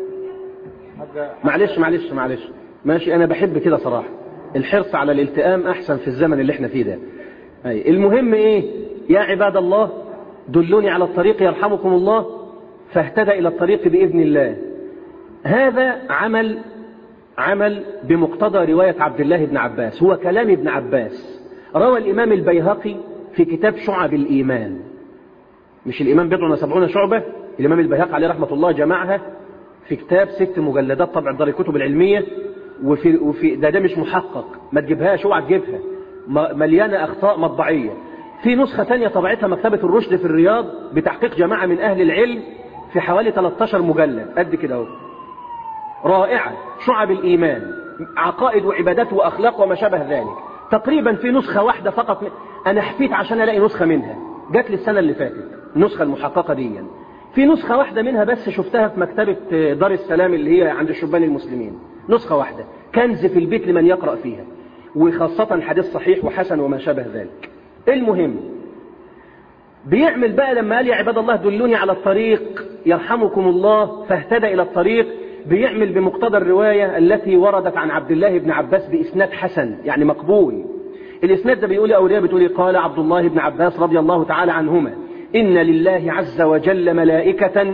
معلش معلش معلش ماشي أنا بحب كده صراحة الحرص على الالتئام أحسن في الزمن اللي احنا فيه ده أي. المهم إيه يا عباد الله دلوني على الطريق يرحمكم الله فاهتدى إلى الطريق بإذن الله هذا عمل عمل بمقتضى رواية عبد الله بن عباس هو كلام ابن عباس روى الإمام البيهقي في كتاب شعب الإيمان مش الإمام بضع وسبعون شعبة الإمام البيهقي عليه رحمة الله جمعها في كتاب ست مجلدات طبع دار الكتب العلمية وفي, وفي ده ده مش محقق ما تجيبهاش اوعى تجيبها مليانة أخطاء مطبعية في نسخة تانية طبعتها مكتبة الرشد في الرياض بتحقيق جماعة من أهل العلم في حوالي 13 مجلد قد كده اهو رائعة شعب الإيمان عقائد وعبادات وأخلاق وما شابه ذلك تقريبا في نسخة واحدة فقط من... أنا حفيت عشان ألاقي نسخة منها جات لي السنة اللي فاتت النسخة المحققة دي في نسخة واحدة منها بس شفتها في مكتبة دار السلام اللي هي عند الشبان المسلمين نسخة واحدة كنز في البيت لمن يقرأ فيها وخاصة حديث صحيح وحسن وما شابه ذلك المهم بيعمل بقى لما قال يا عباد الله دلوني على الطريق يرحمكم الله فاهتدى إلى الطريق بيعمل بمقتضى الرواية التي وردت عن عبد الله بن عباس بإسناد حسن يعني مقبول الإسناد ده بيقول أولياء بتقول قال عبد الله بن عباس رضي الله تعالى عنهما إن لله عز وجل ملائكة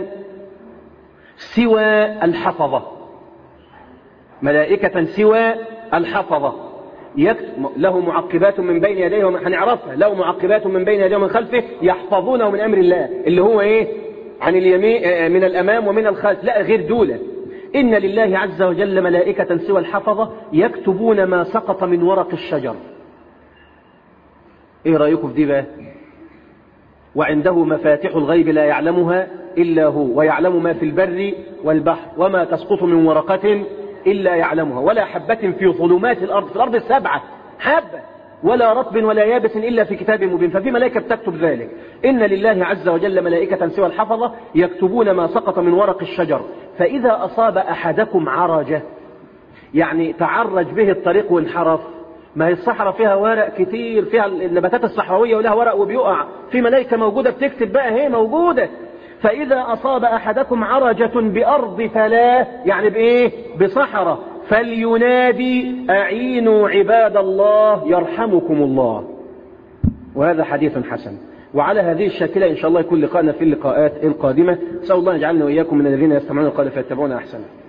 سوى الحفظة ملائكة سوى الحفظة له معقبات من بين يديه هنعرفها له معقبات من بين يديه ومن خلفه يحفظونه من أمر الله اللي هو إيه عن اليمين من الأمام ومن الخلف لا غير دولة إن لله عز وجل ملائكة سوى الحفظة يكتبون ما سقط من ورق الشجر إيه رأيكم في دي بقى وعنده مفاتيح الغيب لا يعلمها إلا هو ويعلم ما في البر والبحر وما تسقط من ورقة إلا يعلمها ولا حبة في ظلمات الأرض في الأرض السبعة حبة ولا رطب ولا يابس إلا في كتاب مبين ففي ملائكة بتكتب ذلك إن لله عز وجل ملائكة سوى الحفظة يكتبون ما سقط من ورق الشجر فإذا أصاب أحدكم عرجة يعني تعرج به الطريق وانحرف ما هي الصحراء فيها ورق كتير فيها النباتات الصحراوية ولها ورق وبيقع في ملائكة موجودة بتكتب بقى هي موجودة فإذا أصاب أحدكم عرجة بأرض فلاه يعني بإيه بصحراء فلينادي أعينوا عباد الله يرحمكم الله وهذا حديث حسن وعلى هذه الشاكلة إن شاء الله يكون لقاءنا في اللقاءات القادمة نسأل الله يجعلنا وإياكم من الذين يستمعون القول فيتبعون أحسنه